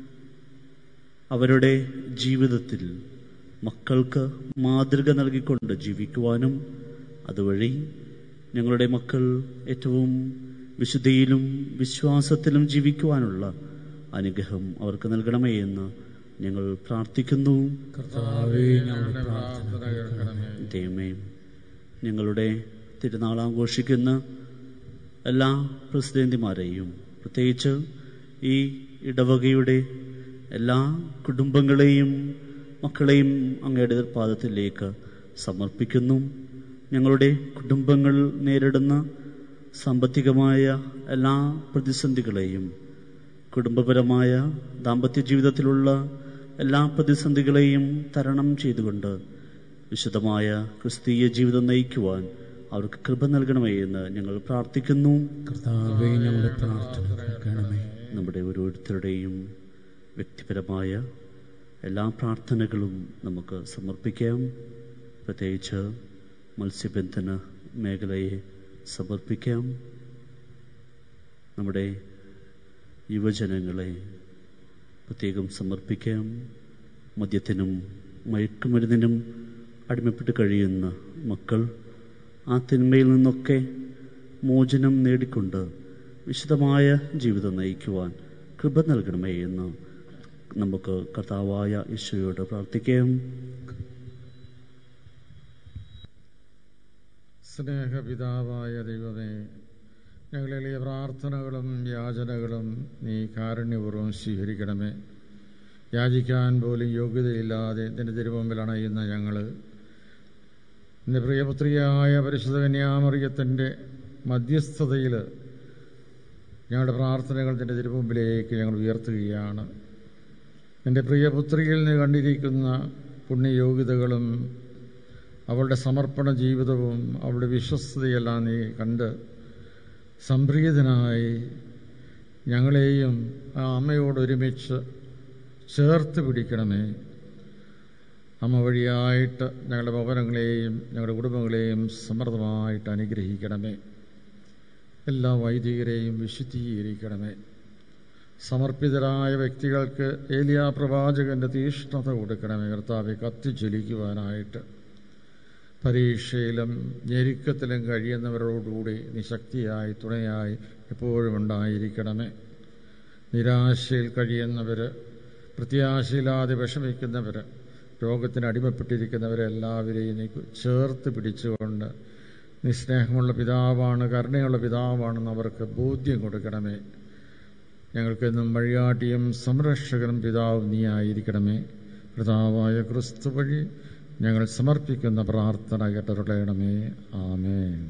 അവരുടെ ജീവിതത്തിൽ മക്കൾക്ക് മാതൃക നൽകിക്കൊണ്ട് ജീവിക്കുവാനും അതുവഴി ഞങ്ങളുടെ മക്കൾ ഏറ്റവും വിശുദ്ധിയിലും വിശ്വാസത്തിലും ജീവിക്കുവാനുള്ള അനുഗ്രഹം അവർക്ക് നൽകണമേ എന്ന് ഞങ്ങൾ പ്രാർത്ഥിക്കുന്നു കർത്താവേ ഞങ്ങളുടെ പ്രാർത്ഥന കേൾക്കണമേ ദൈവമേ ഞങ്ങളുടെ തിരുനാൾ ആഘോഷിക്കുന്ന എല്ലാ പ്രസിഡന്റുമാരെയും പ്രത്യേകിച്ച് ഈ ഇടവകയുടെ എല്ലാ കുടുംബങ്ങളെയും മക്കളെയും അങ്ങയുടെ പാദത്തിലേക്ക് സമർപ്പിക്കുന്നു ഞങ്ങളുടെ കുടുംബങ്ങൾ നേരിടുന്ന സാമ്പത്തികമായ എല്ലാ പ്രതിസന്ധികളെയും കുടുംബപരമായ ദാമ്പത്യ ജീവിതത്തിലുള്ള എല്ലാ പ്രതിസന്ധികളെയും തരണം ചെയ്തുകൊണ്ട് വിശുദ്ധമായ ക്രിസ്തീയ ജീവിതം നയിക്കുവാൻ അവർക്ക് കൃപ നൽകണമേ എന്ന് ഞങ്ങൾ പ്രാർത്ഥിക്കുന്നു കർത്താവേ ഞങ്ങളുടെ പ്രാർത്ഥന കേൾക്കണമേ നമ്മുടെ ഓരോരുത്തരുടെയും വ്യക്തിപരമായ എല്ലാ പ്രാർത്ഥനകളും നമുക്ക് സമർപ്പിക്കാം പ്രത്യേകിച്ച് മത്സ്യബന്ധന മേഖലയെ സമർപ്പിക്കാം നമ്മുടെ യുവജനങ്ങളെ പ്രത്യേകം സമർപ്പിക്കാം മദ്യത്തിനും മയക്കുമരുന്നിനും അടിമപ്പെട്ട് കഴിയുന്ന മക്കൾ ആ തിന്മയിൽ നിന്നൊക്കെ മോചനം നേടിക്കൊണ്ട് വിശുദ്ധമായ ജീവിതം നയിക്കുവാൻ കൃപ നൽകണമേ എന്ന് നമുക്ക് കർത്താവായ ഈശോയോട് പ്രാർത്ഥിക്കാം സ്നേഹപിതാവായ ദൈവമേ ഞങ്ങളിലെ പ്രാർത്ഥനകളും യാചനകളും നീ കാരുണ്യപൂർവ്വം സ്വീകരിക്കണമേ യാചിക്കാൻ പോലും യോഗ്യതയില്ലാതെ നിന്റെ തിരുമുമ്പിൽ അണയുന്ന ഞങ്ങൾ നിന്റെ പ്രിയപുത്രിയായ പരിശുദ്ധ കന്യാമറിയത്തിൻ്റെ മധ്യസ്ഥതയിൽ ഞങ്ങളുടെ പ്രാർത്ഥനകൾ നിന്റെ തിരുമുമ്പിലേക്ക് ഞങ്ങൾ ഉയർത്തുകയാണ് എൻ്റെ പ്രിയപുത്രിയിൽ നിന്ന് കണ്ടിരിക്കുന്ന പുണ്യയോഗ്യതകളും അവളുടെ സമർപ്പണ ജീവിതവും അവളുടെ വിശ്വസ്തതയെല്ലാം നീ കണ്ട് സംപ്രീതനായി ഞങ്ങളെയും ആ അമ്മയോട് ഒരുമിച്ച് ചേർത്ത് പിടിക്കണമേ അമ്മ വഴിയായിട്ട് ഞങ്ങളുടെ ഭവനങ്ങളെയും ഞങ്ങളുടെ കുടുംബങ്ങളെയും സമൃദ്ധമായിട്ട് അനുഗ്രഹിക്കണമേ എല്ലാ വൈദികരെയും വിശുദ്ധീകരിക്കണമേ സമർപ്പിതരായ വ്യക്തികൾക്ക് ഏലിയ പ്രവാചകന്റെ തീഷ്ണത കൊടുക്കണമേ കർത്താവെ കത്തിജ്വലിക്കുവാനായിട്ട് പരീക്ഷയിലും ഞെരുക്കത്തിലും കഴിയുന്നവരോടുകൂടി നീ ശക്തിയായി തുണയായി എപ്പോഴും ഉണ്ടായിരിക്കണമേ നിരാശയിൽ കഴിയുന്നവർ പ്രത്യാശയില്ലാതെ വിഷമിക്കുന്നവർ രോഗത്തിന് അടിമപ്പെട്ടിരിക്കുന്നവരെല്ലാവരെയും നീ ചേർത്ത് പിടിച്ചുകൊണ്ട് നീ സ്നേഹമുള്ള പിതാവാണ് കരുണയുള്ള പിതാവാണെന്ന് അവർക്ക് ബോധ്യം കൊടുക്കണമേ ഞങ്ങൾക്കെന്നും വഴികാട്ടിയും സംരക്ഷകനും പിതാവും നീ ആയിരിക്കണമേ പിതാവായ ക്രിസ്തു വഴി ഞങ്ങൾ സമർപ്പിക്കുന്ന പ്രാർത്ഥന കേട്ടരുളയണമേ ആമേൻ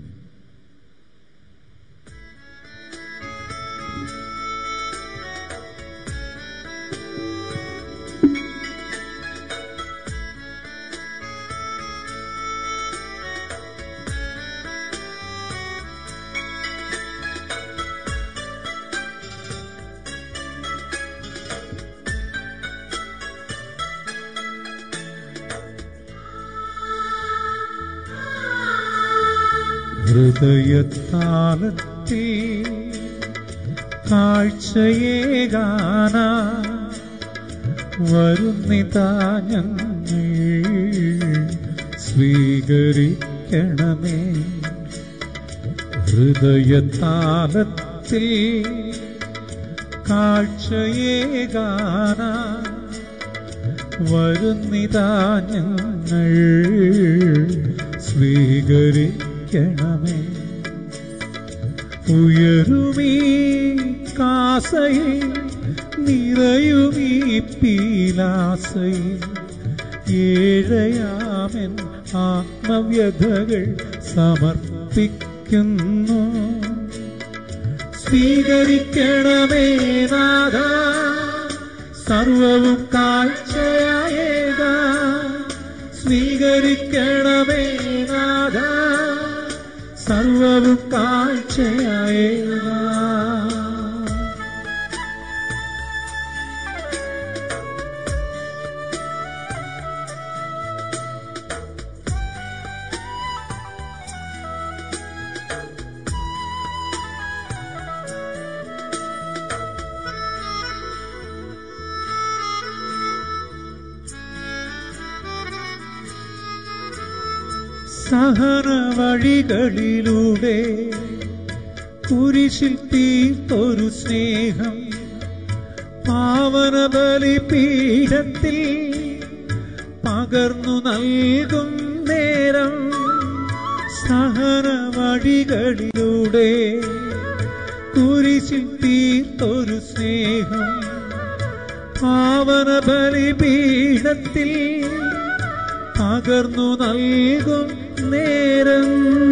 ഹൃദയത്താലത്തിൽ കാഴ്ചയേകാന വരുന്നിതാ ഞങ്ങൾ സ്വീകരിക്കണമേ ഹൃദയത്താലത്തിൽ കാഴ്ചയേകാന വരുന്നിതാ ഞങ്ങൾ സ്വീകരിക്കണമേ ഉയരുമീ കാസയിൽ നിറയുമീ പീലാസയിൽ ഏഴയാമൻ ആത്മവ്യഥകൾ സമർപ്പിക്കുന്നു സ്വീകരിക്കണമേ നാഥ സർവവും കാഴ്ചയായേക സ്വീകരിക്കണമേ നാഥ സർവവും കാഴ്ചയായേക സഹന വഴികളിലൂടെ കുരിശിൽ തീർത്തൊരു സ്നേഹം പാവന ബലിപീഠത്തിൽ പകർന്നു നൽകും നേരം സഹന വഴികളിലൂടെ കുരിശിൽ തീർത്തൊരു സ്നേഹം പാവന ബലിപീഠത്തിൽ പകർന്നു നൽകും നേരം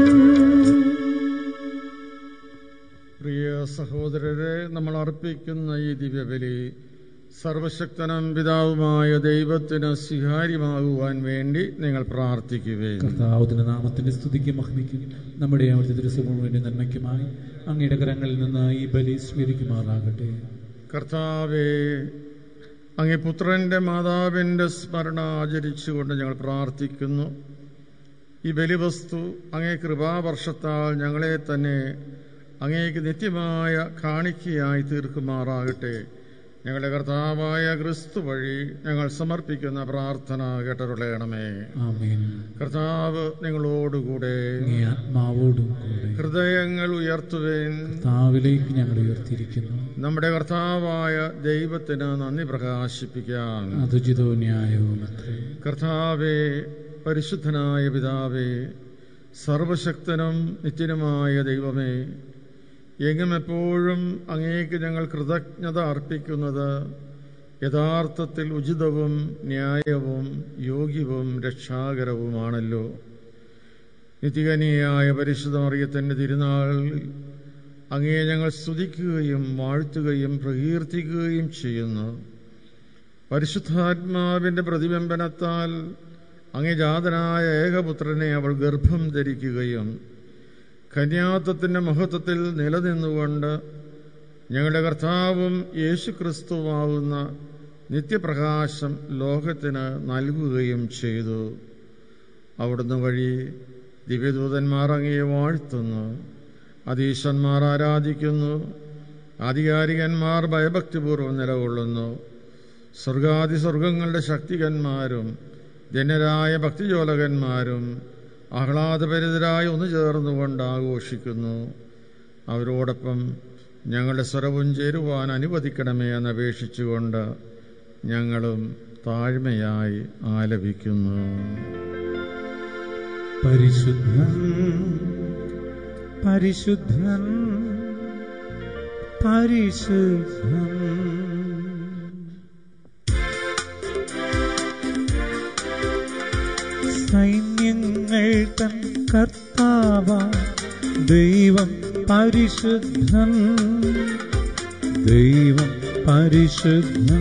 പ്രിയ സഹോദരരെ നമ്മൾ അർപ്പിക്കുന്ന ഈ ദിവ്യബലി സർവശക്തനും പിതാവുമായ ദൈവത്തിന് സ്വീകാര്യമാകുവാൻ വേണ്ടി നിങ്ങൾ പ്രാർത്ഥിക്കുകയും കർത്താവുത്തിന്റെ നാമത്തിന്റെ സ്തുതിക്ക് മഹിമിക്കും നമ്മുടെ അവിടുത്തെ ദിവസങ്ങളുടെ നന്മയ്ക്കുമായി അങ്ങയുടെ കരങ്ങളിൽ നിന്ന് ഈ ബലി സ്വീകരിക്കുമാറാകട്ടെ കർത്താവേ അങ്ങേ പുത്രന്റെ മാതാവിൻ്റെ സ്മരണ ആചരിച്ചുകൊണ്ട് ഞങ്ങൾ പ്രാർത്ഥിക്കുന്നു ഈ ബലിവസ്തു അങ്ങേ കൃപാവർഷത്താൽ ഞങ്ങളെ തന്നെ അങ്ങേക്ക് നിത്യമായ കാണിക്കയായി തീർക്കുമാറാകട്ടെ ഞങ്ങളുടെ കർത്താവായ ക്രിസ്തു വഴി ഞങ്ങൾ സമർപ്പിക്കുന്ന പ്രാർത്ഥന കേട്ടരുളയണമേ ആമേൻ കർത്താവ് നിങ്ങളോടുകൂടെ അങ്ങേ ആത്മാവോടും കൂടെ ഹൃദയങ്ങൾ ഉയർത്തുവേൻ കർത്താവിലേക്ക് ഞങ്ങൾ ഉയർത്തിയിരിക്കുന്നു നമ്മുടെ കർത്താവായ ദൈവത്തിന് നന്ദി പ്രകാശിപ്പിക്കാം അതുചിതോ ന്യായവും അത്രേ കർത്താവേ പരിശുദ്ധനായ പിതാവേ സർവശക്തനും നിത്യനുമായ ദൈവമേ എങ്ങും എപ്പോഴും അങ്ങേക്ക് ഞങ്ങൾ കൃതജ്ഞത അർപ്പിക്കുന്നത് യഥാർത്ഥത്തിൽ ഉചിതവും ന്യായവും യോഗ്യവും രക്ഷാകരവുമാണല്ലോ നിത്യകനിയായ പരിശുദ്ധ മറിയത്തിൻ്റെ തിരുനാളിൽ അങ്ങയെ ഞങ്ങൾ സ്തുതിക്കുകയും വാഴ്ത്തുകയും പ്രകീർത്തിക്കുകയും ചെയ്യുന്നു പരിശുദ്ധാത്മാവിന്റെ പ്രതിബിംബനത്താൽ അങ്ങേ ജാതനായ ഏകപുത്രനെ അവൾ ഗർഭം ധരിക്കുകയും കന്യാത്വത്തിന്റെ മഹത്വത്തിൽ നിലനിന്നുകൊണ്ട് ഞങ്ങളുടെ കർത്താവും യേശുക്രിസ്തുവാകുന്ന നിത്യപ്രകാശം ലോകത്തിന് നൽകുകയും ചെയ്തു അവിടുന്ന് വഴി ദിവ്യദൂതന്മാർ അങ്ങയെ വാഴ്ത്തുന്നു അതീശന്മാർ ആരാധിക്കുന്നു ആധികാരികന്മാർ ഭയഭക്തിപൂർവ്വം നിലകൊള്ളുന്നു സ്വർഗാദി സ്വർഗങ്ങളുടെ ശക്തികന്മാരും ജനരായ ഭക്തിജോലകന്മാരും ആഹ്ലാദപരിതരായി ഒന്നു ചേർന്നുകൊണ്ട് ആഘോഷിക്കുന്നു അവരോടൊപ്പം ഞങ്ങളുടെ സ്വരവും ചേരുവാൻ അനുവദിക്കണമേ എന്നപേക്ഷിച്ചുകൊണ്ട് ഞങ്ങളും താഴ്മയായി ആലപിക്കുന്നു പരിശുദ്ധൻ പരിശുദ്ധൻ പരിശുദ്ധൻ സൈന്യങ്ങൾ തൻ കർത്താവ ദൈവം പരിശുദ്ധൻ ദൈവം പരിശുദ്ധൻ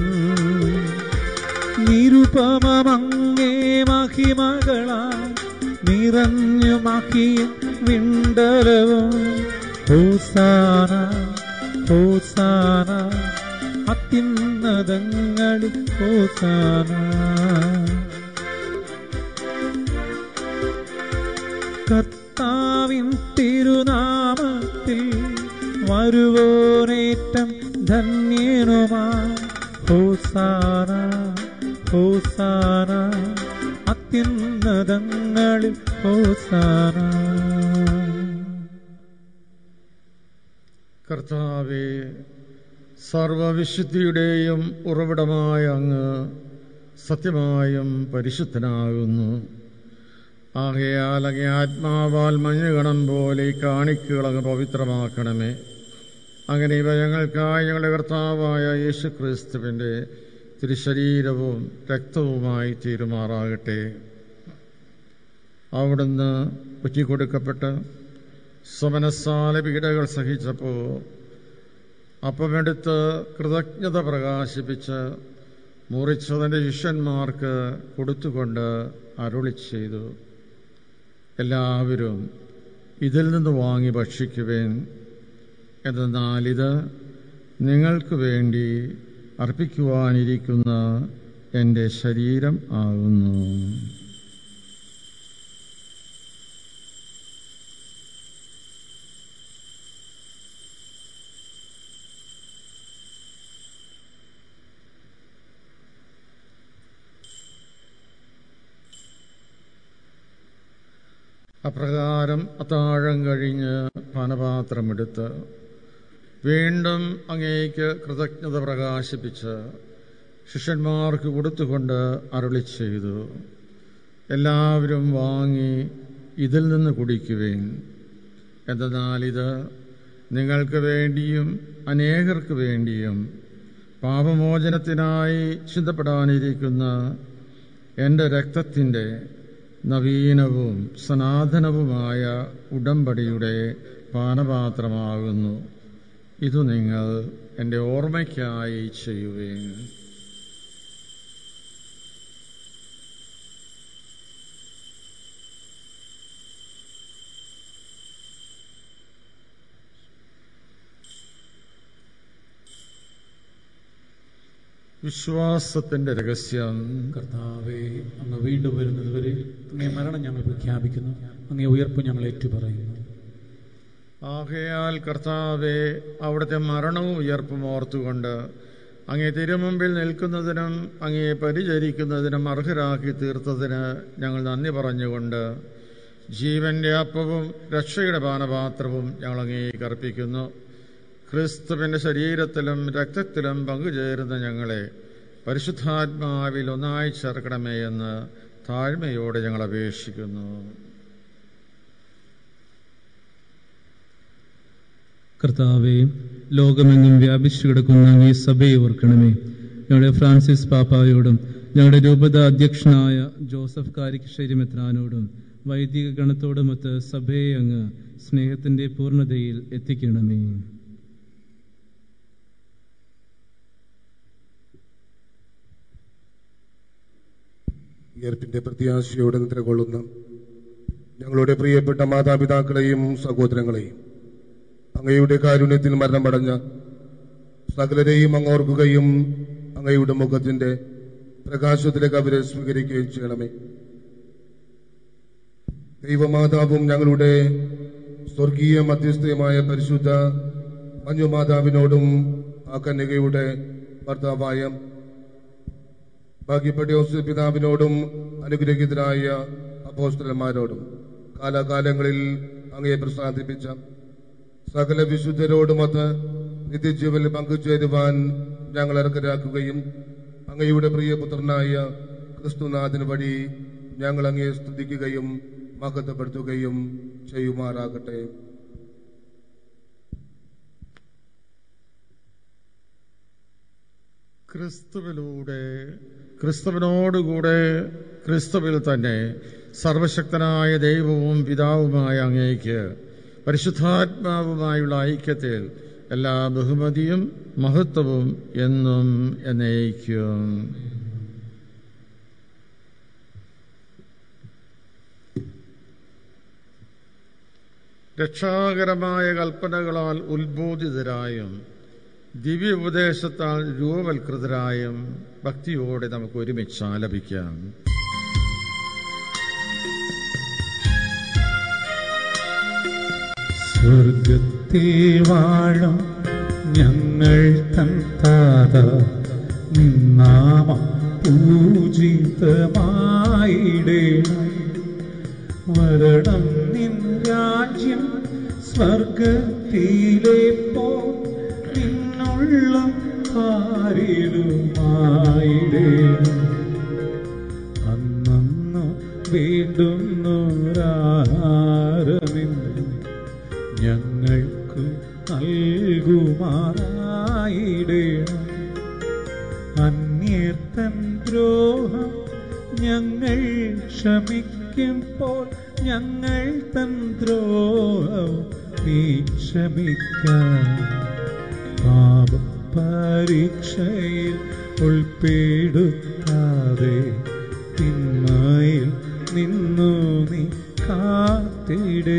നിരുപമങ്ങേ മഹിമകളാ നിറഞ്ഞു മഹിയ വിണ്ടലവും ഹോസാന ഹോസാന അത്യുന്നതങ്ങളിൽ ഹോസാന കർത്താവിൻ തിരുനാമത്തിൽ വരുവോനേറ്റം ധന്യനുമാ ഹോസാന ഹോസാന അത്യുന്നതങ്ങളിൽ ഹോസാന കർത്താവെ സർവവിശുദ്ധിയുടെയും ഉറവിടമായ അങ്ങ് സത്യമായും പരിശുദ്ധനാകുന്നു ആകയാൽ അങ്ങേ ആത്മാവാൽ മഞ്ഞുകണം പോലെ ഈ കാണിക്കുകൾ അങ്ങ് പവിത്രമാക്കണമേ അങ്ങനെ ഇവ ഞങ്ങൾക്കായി ഞങ്ങളുടെ കർത്താവായ യേശു ക്രിസ്തുവിൻ്റെ തിരുശരീരവും രക്തവുമായി തീരുമാറാകട്ടെ അവിടുന്ന് ഒറ്റിക്കൊടുക്കപ്പെട്ട് സമനസാല പീഡകൾ സഹിച്ചപ്പോൾ അപ്പമെടുത്ത് കൃതജ്ഞത പ്രകാശിപ്പിച്ച് മുറിച്ചതിൻ്റെ ശിഷ്യന്മാർക്ക് കൊടുത്തുകൊണ്ട് അരുളി ചെയ്തു എല്ലാവരും ഇതിൽ നിന്ന് വാങ്ങി ഭക്ഷിക്കുവേൻ എന്നാൽ ഇത് നിങ്ങൾക്ക് വേണ്ടി അർപ്പിക്കുവാനിരിക്കുന്ന എൻ്റെ ശരീരം ആകുന്നു അപ്രകാരം അത്താഴം കഴിഞ്ഞ് പാനപാത്രമെടുത്ത് വീണ്ടും അങ്ങേക്ക് കൃതജ്ഞത പ്രകാശിപ്പിച്ച് ശിഷ്യന്മാർക്ക് കൊടുത്തുകൊണ്ട് അരുളി ചെയ്തു എല്ലാവരും വാങ്ങി ഇതിൽ നിന്ന് കുടിക്കുവേൻ എന്തെന്നാൽ ഇത് നിങ്ങൾക്ക് വേണ്ടിയും അനേകർക്ക് വേണ്ടിയും പാപമോചനത്തിനായി ചിന്തപ്പെടാനിരിക്കുന്ന എൻ്റെ രക്തത്തിൻ്റെ നവീനവും സനാതനവുമായ ഉടമ്പടിയുടെ പാനപാത്രമാകുന്നു ഇതു നിങ്ങൾ എൻ്റെ ഓർമ്മയ്ക്കായി ചെയ്യുവേൻ വിശ്വാസത്തിന്റെ രഹസ്യം കർത്താവെ അങ്ങ് വീണ്ടും വരുന്നത് വരെ അങ്ങേ മരണം ഞങ്ങൾ പ്രഖ്യാപിക്കുന്നു അങ്ങേ ഉയർപ്പ് ഞങ്ങൾ ഏറ്റുപറയുന്നു ആകയാൽ കർത്താവെ അവിടുത്തെ മരണവും ഉയർപ്പും ഓർത്തുകൊണ്ട് അങ്ങേ തിരുമുമ്പിൽ നിൽക്കുന്നതിനും അങ്ങയെ പരിചരിക്കുന്നതിനും അർഹരാക്കി തീർത്തതിന് ഞങ്ങൾ നന്ദി പറഞ്ഞുകൊണ്ട് ജീവന്റെ അപ്പവും രക്ഷയുടെ പാനപാത്രവും ഞങ്ങൾ അങ്ങേക്ക് അർപ്പിക്കുന്നു ക്രിസ്തുവിന്റെ ശരീരത്തിലും രക്തത്തിലും പങ്കുചേരുന്ന ഞങ്ങളെ പരിശുദ്ധാത്മാവിൽ ഒന്നായി ചേർക്കണമേ എന്ന് താഴ്മയോടെ ഞങ്ങൾ അപേക്ഷിക്കുന്നു കർത്താവെ ലോകമെങ്ങും വ്യാപിച്ചു കിടക്കുന്ന ഈ സഭയെ ഓർക്കണമേ ഞങ്ങളുടെ ഫ്രാൻസിസ് പാപ്പായോടും ഞങ്ങളുടെ രൂപത അധ്യക്ഷനായ ജോസഫ് കാരിക്കശ്ശേരി മെത്രാനോടും വൈദിക ഗണത്തോടുമൊത്ത് സഭയെ അങ്ങ് സ്നേഹത്തിന്റെ പൂർണ്ണതയിൽ എത്തിക്കണമേ ഉയർപ്പിന്റെ പ്രത്യാശയോടെ നിദ്രകൊള്ളുന്ന ഞങ്ങളുടെ പ്രിയപ്പെട്ട മാതാപിതാക്കളെയും സഹോദരങ്ങളെയും അങ്ങയുടെ കാരുണ്യത്തിൽ മരണമടഞ്ഞ സകലരെയും അങ്ങ് ഓർക്കുകയും അങ്ങയുടെ മുഖത്തിന്റെ പ്രകാശത്തിലേക്ക് അവരെ സ്വീകരിക്കുകയും ചെയ്യണമേ ദൈവമാതാവും ഞങ്ങളുടെ സ്വർഗീയ മധ്യസ്ഥയുമായ പരിശുദ്ധ മഞ്ഞുമാതാവിനോടും ആ കന്യകയുടെ ഭർത്താവായ ഭാഗ്യപ്പെട്ട യോസഫ് പിതാവിനോടും അനുഗ്രഹീതരായ അപ്പോസ്റ്റലന്മാരോടും കാലാകാലങ്ങളിൽ അങ്ങയെ പ്രസാദിപ്പിച്ച സകല വിശുദ്ധരോടുമൊത്ത് നിത്യജീവനിൽ പങ്കുചേരുവാൻ ഞങ്ങൾ അർഹരാക്കുകയും അങ്ങയുടെ പ്രിയപുത്രനായ ക്രിസ്തുനാഥന് വഴി ഞങ്ങൾ അങ്ങയെ സ്തുതിക്കുകയും മഹത്വപ്പെടുത്തുകയും ചെയ്യുമാറാകട്ടെ ക്രിസ്തുവിലൂടെ ക്രിസ്തുവിനോടുകൂടെ ക്രിസ്തുവിൽ തന്നെ സർവശക്തനായ ദൈവവും പിതാവുമായ അങ്ങേക്ക് പരിശുദ്ധാത്മാവുമായുള്ള ഐക്യത്തിൽ എല്ലാ ബഹുമതിയും മഹത്വവും എന്നും എന്നേക്കും രക്ഷാകരമായ കൽപ്പനകളാൽ ഉത്ബോധിതരായും ദിവ്യ ഉപദേശത്താൽ രൂപവൽകൃതരായും ഭക്തിയോടെ നമുക്ക് ഒരുമിച്ച് ആലപിക്കാം സ്വർഗത്തിൽ വാഴും ഞങ്ങൾ തൻ താത നിന്നാമം പൂജിതമായിടേണം വരണം നിൻ രാജ്യം സ്വർഗത്തിലെ പോ നിന്നുള്ള ആരിലുമായിടേണം അന്നു വേണ്ടുന്നൊരാഹാരമിന്ന് ഞങ്ങൾക്ക് നൽകുമാറായിടേണം അന്യർത്തൻ ദ്രോഹം ഞങ്ങൾ ക്ഷമിക്കുമ്പോൾ ഞങ്ങൾ തൻ ദ്രോഹവും നീ ക്ഷമിക്കാം പാപ പരീക്ഷയിൽ ഉൾപ്പെടുത്താതെ തിന്മയിൽ നിന്നു നീ കാത്തിടേ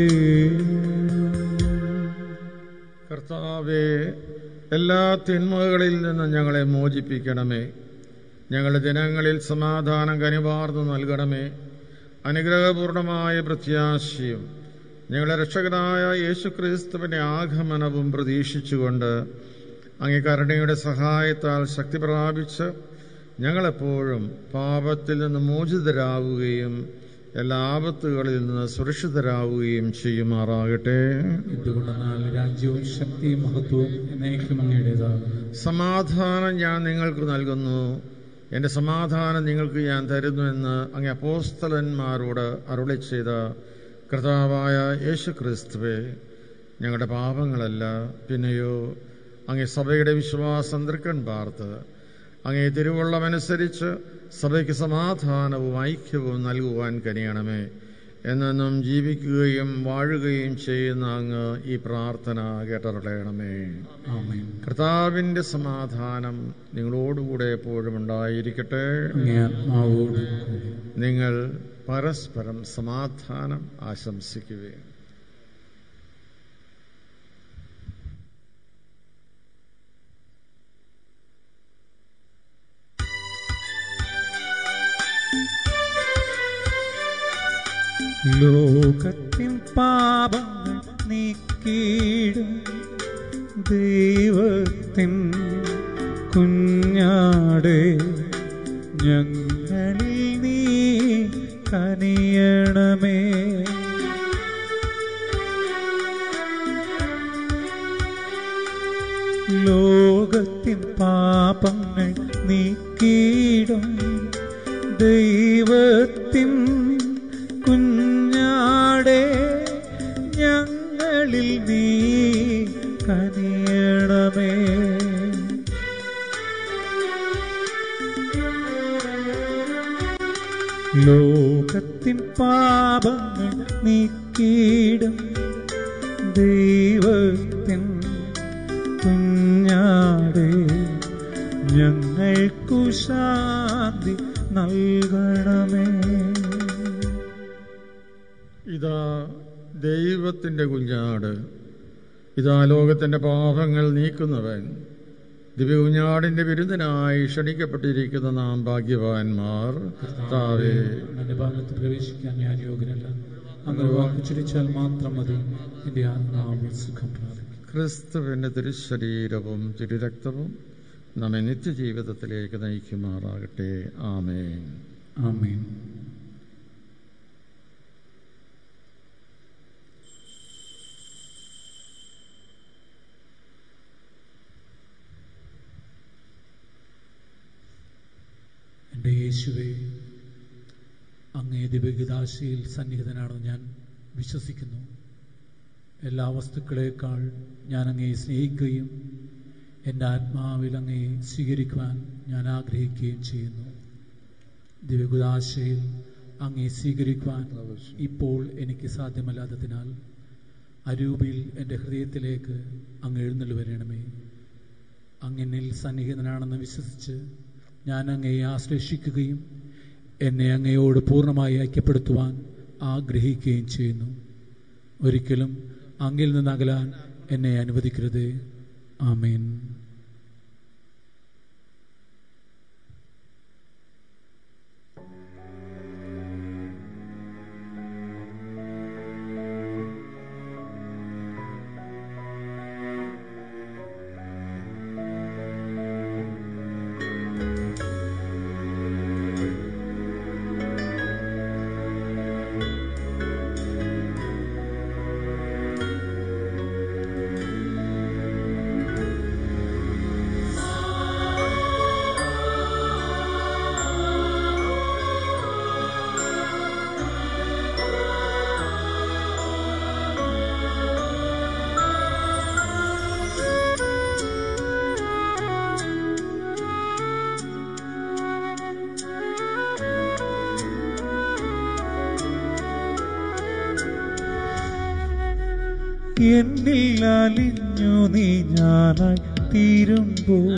കർത്താവെ എല്ലാ തിന്മകളിൽ നിന്നും ഞങ്ങളെ മോചിപ്പിക്കണമേ ഞങ്ങളുടെ ദിനങ്ങളിൽ സമാധാനം കനിവാർന്നു നൽകണമേ അനുഗ്രഹപൂർണമായ പ്രത്യാശയും ഞങ്ങളുടെ രക്ഷകനായ യേശുക്രിസ്തുവിന്റെ ആഗമനവും പ്രതീക്ഷിച്ചുകൊണ്ട് അങ്ങേ കരുണയുടെ സഹായത്താൽ ശക്തി പ്രാപിച്ച് ഞങ്ങളെപ്പോഴും പാപത്തിൽ നിന്ന് മോചിതരാവുകയും എല്ലാ ആപത്തുകളിൽ നിന്ന് സുരക്ഷിതരാവുകയും ചെയ്യുമാറാകട്ടെ എന്തുകൊണ്ടെന്നാൽ രാജ്യവും ശക്തിയും മഹത്വവും എന്നേക്കും അങ്ങയുടേതാകും സമാധാനം ഞാൻ നിങ്ങൾക്ക് നൽകുന്നു എൻ്റെ സമാധാനം നിങ്ങൾക്ക് ഞാൻ തരുന്നു എന്ന് അങ്ങ് അപ്പോസ്തലന്മാരോട് അരുളി ചെയ്ത കർത്താവായ യേശു ക്രിസ്തുവെ ഞങ്ങളുടെ പാപങ്ങളല്ല പിന്നെയോ അങ്ങേ സഭയുടെ വിശ്വാസം തൃക്കൺ പാർത്ത് അങ്ങേ തിരുവുള്ളമനുസരിച്ച് സഭയ്ക്ക് സമാധാനവും ഐക്യവും നൽകുവാൻ കനിയണമേ എന്നെന്നും ജീവിക്കുകയും വാഴുകയും ചെയ്യുന്ന അങ്ങ് ഈ പ്രാർത്ഥന കേട്ടറിയണമേ ആമേൻ കർത്താവിൻ്റെ സമാധാനം നിങ്ങളോടുകൂടെ എപ്പോഴും ഉണ്ടായിരിക്കട്ടെ അങ്ങേ ആത്മാവോടും കൂടെ നിങ്ങൾ പരസ്പരം സമാധാനം ആശംസിക്കുകയും ലോകത്തിൻ പാപങ്ങൾ നീക്കിയിടും ദൈവത്തിൻ കുഞ്ഞാടെ ഞങ്ങളിൽ നീ കനിയണമേ ലോകത്തിൻ പാപങ്ങൾ നീക്കിയിടും ദൈവത്തിൻ കുഞ്ഞാടെ ഞങ്ങളിൽ നീ കനിയണമേ ലോക ലോകത്തിൻ പാപങ്ങൾ നീക്കിയിടും ദൈവത്തിൻ കുഞ്ഞാടേ ഞങ്ങൾക്കു ശാന്തി നൽകണമേ ഇതാ ദൈവത്തിൻ്റെ കുഞ്ഞാട് ഇതാ ലോകത്തിൻ്റെ പാപങ്ങൾ നീക്കുന്നവൻ ദിവ്യകുഞ്ഞാടിൻ്റെ വിരുദ്ധനായി ക്ഷണിക്കപ്പെട്ടിരിക്കുന്ന നാം ഭാഗ്യവാന്മാർ താവേ എന്റെ ഭാഗത്ത് പ്രവേശിക്കാൻ ഞാൻ യോഗ്യനല്ല അങ്ങ് വാക്ക് ചുരിച്ചാൽ മാത്രം മതി എന്റെ ആത്മാവ് സുഖം പ്രാപിക്കും ക്രിസ്തുവിൻ്റെ തിരുശരീരവും തിരുരക്തവും നമ്മെ നിത്യജീവിതത്തിലേക്ക് നയിക്കുമാറാകട്ടെ ആമേൻ ആമേൻ എൻ്റെ യേശുവേ അങ്ങേ ദിവ്യഗിതാശയിൽ സന്നിഹിതനാണെന്ന് ഞാൻ വിശ്വസിക്കുന്നു എല്ലാ വസ്തുക്കളേക്കാൾ ഞാൻ അങ്ങയെ സ്നേഹിക്കുകയും എൻ്റെ ആത്മാവിൽ അങ്ങയെ സ്വീകരിക്കുവാൻ ഞാൻ ആഗ്രഹിക്കുകയും ചെയ്യുന്നു ദിവ്യഗുദാശയിൽ അങ്ങയെ സ്വീകരിക്കുവാൻ ഇപ്പോൾ എനിക്ക് സാധ്യമല്ലാത്തതിനാൽ അരൂപിൽ എൻ്റെ ഹൃദയത്തിലേക്ക് അങ്ങ് എഴുന്നള്ളി വരണമേ അങ്ങനിൽ സന്നിഹിതനാണെന്ന് വിശ്വസിച്ച് ഞാൻ അങ്ങയെ ആശ്ലേഷിക്കുകയും എന്നെ അങ്ങയോട് പൂർണ്ണമായി ഐക്യപ്പെടുത്തുവാൻ ആഗ്രഹിക്കുകയും ചെയ്യുന്നു ഒരിക്കലും അങ്ങിൽ നിന്ന് അകലാൻ എന്നെ അനുവദിക്കരുത് ആമേൻ എന്നിൽ അലിഞ്ഞു നീ ഞാനായി തീരുമ്പോൾ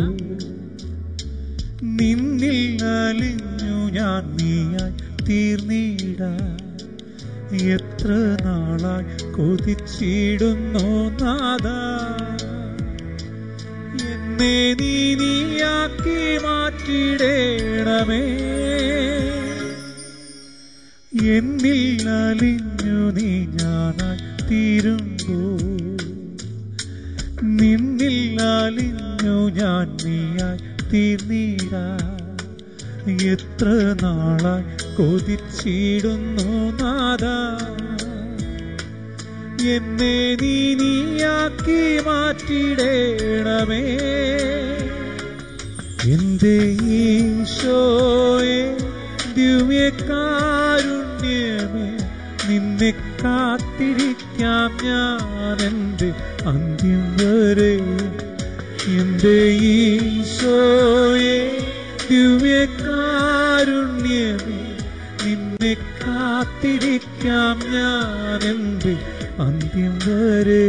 നിന്നിൽ അലിഞ്ഞു ഞാൻ നീയായി തീർന്നിടാ എത്ര നാളായി കൊതിച്ചിടുന്നു നാദ എന്നെ നീ നീയാക്കി മാറ്റിടേണമേ എന്നിൽ അലിഞ്ഞു നീ ഞാനായി തീരുമ്പോ നിന്നിൽ അലിഞ്ഞു ഞാൻ നീയായി തീർന്നീടാ എത്ര നാളായി കൊതിച്ചിടുന്നു നാദ എന്നെ നീ നീയാക്കി മാറ്റിടേണമേ എന്റെ ഈശോയെ ദിവ്യകാരുണ്യമേ നിന്നെ കാത്തിരിക്കാം ഞാൻ എൻ്റെ അന്ത്യം വരെ എന്റെ ഈശോയെ ദിവ്യകാരുണ്യമേ നിന്നെ കാത്തിരിക്കാം ഞാൻ എൻ്റെ അന്ത്യം വരെ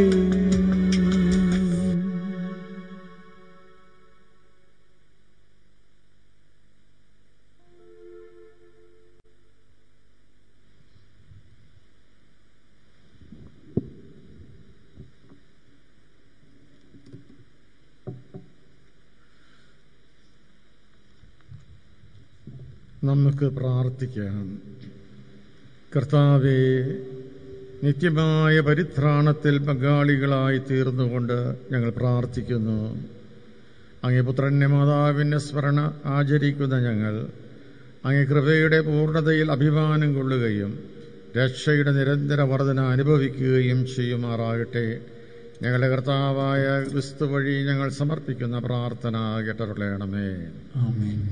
നമുക്ക് പ്രാർത്ഥിക്കാം കർത്താവെ നിത്യമായ പരിത്രാണത്തിൽ പങ്കാളികളായി തീർന്നുകൊണ്ട് ഞങ്ങൾ പ്രാർത്ഥിക്കുന്നു അങ്ങേ പുത്രന്റെ മാതാവിൻ്റെ സ്മരണ ആചരിക്കുന്ന ഞങ്ങൾ അങ്ങേ കൃപയുടെ പൂർണ്ണതയിൽ അഭിമാനം കൊള്ളുകയും രക്ഷയുടെ നിരന്തര വർധന അനുഭവിക്കുകയും ചെയ്യുമാറാകട്ടെ ഞങ്ങളുടെ കർത്താവായ ക്രിസ്തു വഴി ഞങ്ങൾ സമർപ്പിക്കുന്ന പ്രാർത്ഥന കേട്ടരുളയണമേ ആമേൻ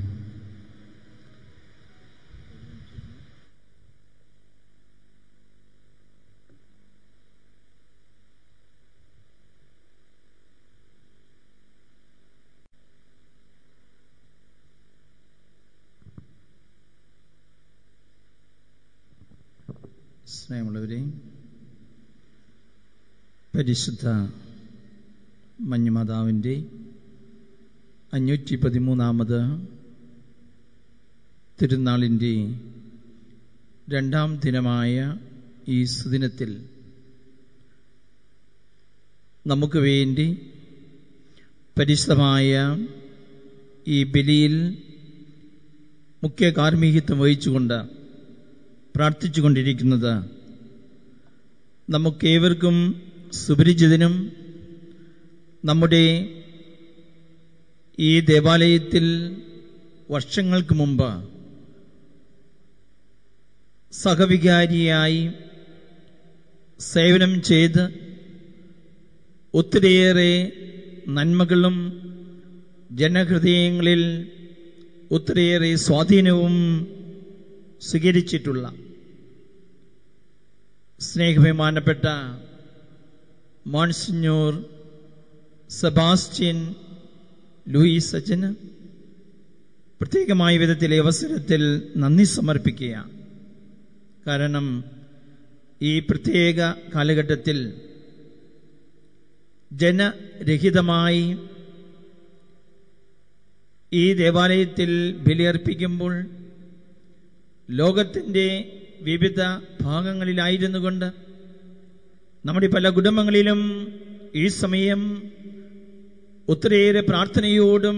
സ്നേഹമുള്ളവരെ പരിശുദ്ധ മഞ്ഞുമാതാവിൻ്റെ അഞ്ഞൂറ്റി പതിമൂന്നാമത് തിരുനാളിൻ്റെ രണ്ടാം ദിനമായ ഈ സുദിനത്തിൽ നമുക്ക് വേണ്ടി പരിശുദ്ധമായ ഈ ബലിയിൽ മുഖ്യ കാർമ്മികത്വം വഹിച്ചുകൊണ്ട് പ്രാർത്ഥിച്ചുകൊണ്ടിരിക്കുന്നത് നമുക്കേവർക്കും സുപരിചിതനും നമ്മുടെ ഈ ദേവാലയത്തിൽ വർഷങ്ങൾക്ക് മുമ്പ് സഹവികാരിയായി സേവനം ചെയ്ത് ഒത്തിരിയേറെ നന്മകളും ജനഹൃദയങ്ങളിൽ ഒത്തിരിയേറെ സ്വാധീനവും സ്വീകരിച്ചിട്ടുള്ള സ്നേഹബഹുമാനപ്പെട്ട മോൺസിഞ്ഞൂർ സെബാസ്റ്റ്യൻ ലൂയിസ് അച്ഛന് പ്രത്യേകമായ വിധത്തിലെ അവസരത്തിൽ നന്ദി സമർപ്പിക്കുക കാരണം ഈ പ്രത്യേക കാലഘട്ടത്തിൽ ജനരഹിതമായി ഈ ദേവാലയത്തിൽ ബലിയർപ്പിക്കുമ്പോൾ ലോകത്തിൻ്റെ വിവിധ ഭാഗങ്ങളിലായിരുന്നു കൊണ്ട് നമ്മുടെ പല കുടുംബങ്ങളിലും ഈ സമയം ഒത്തിരിയേറെ പ്രാർത്ഥനയോടും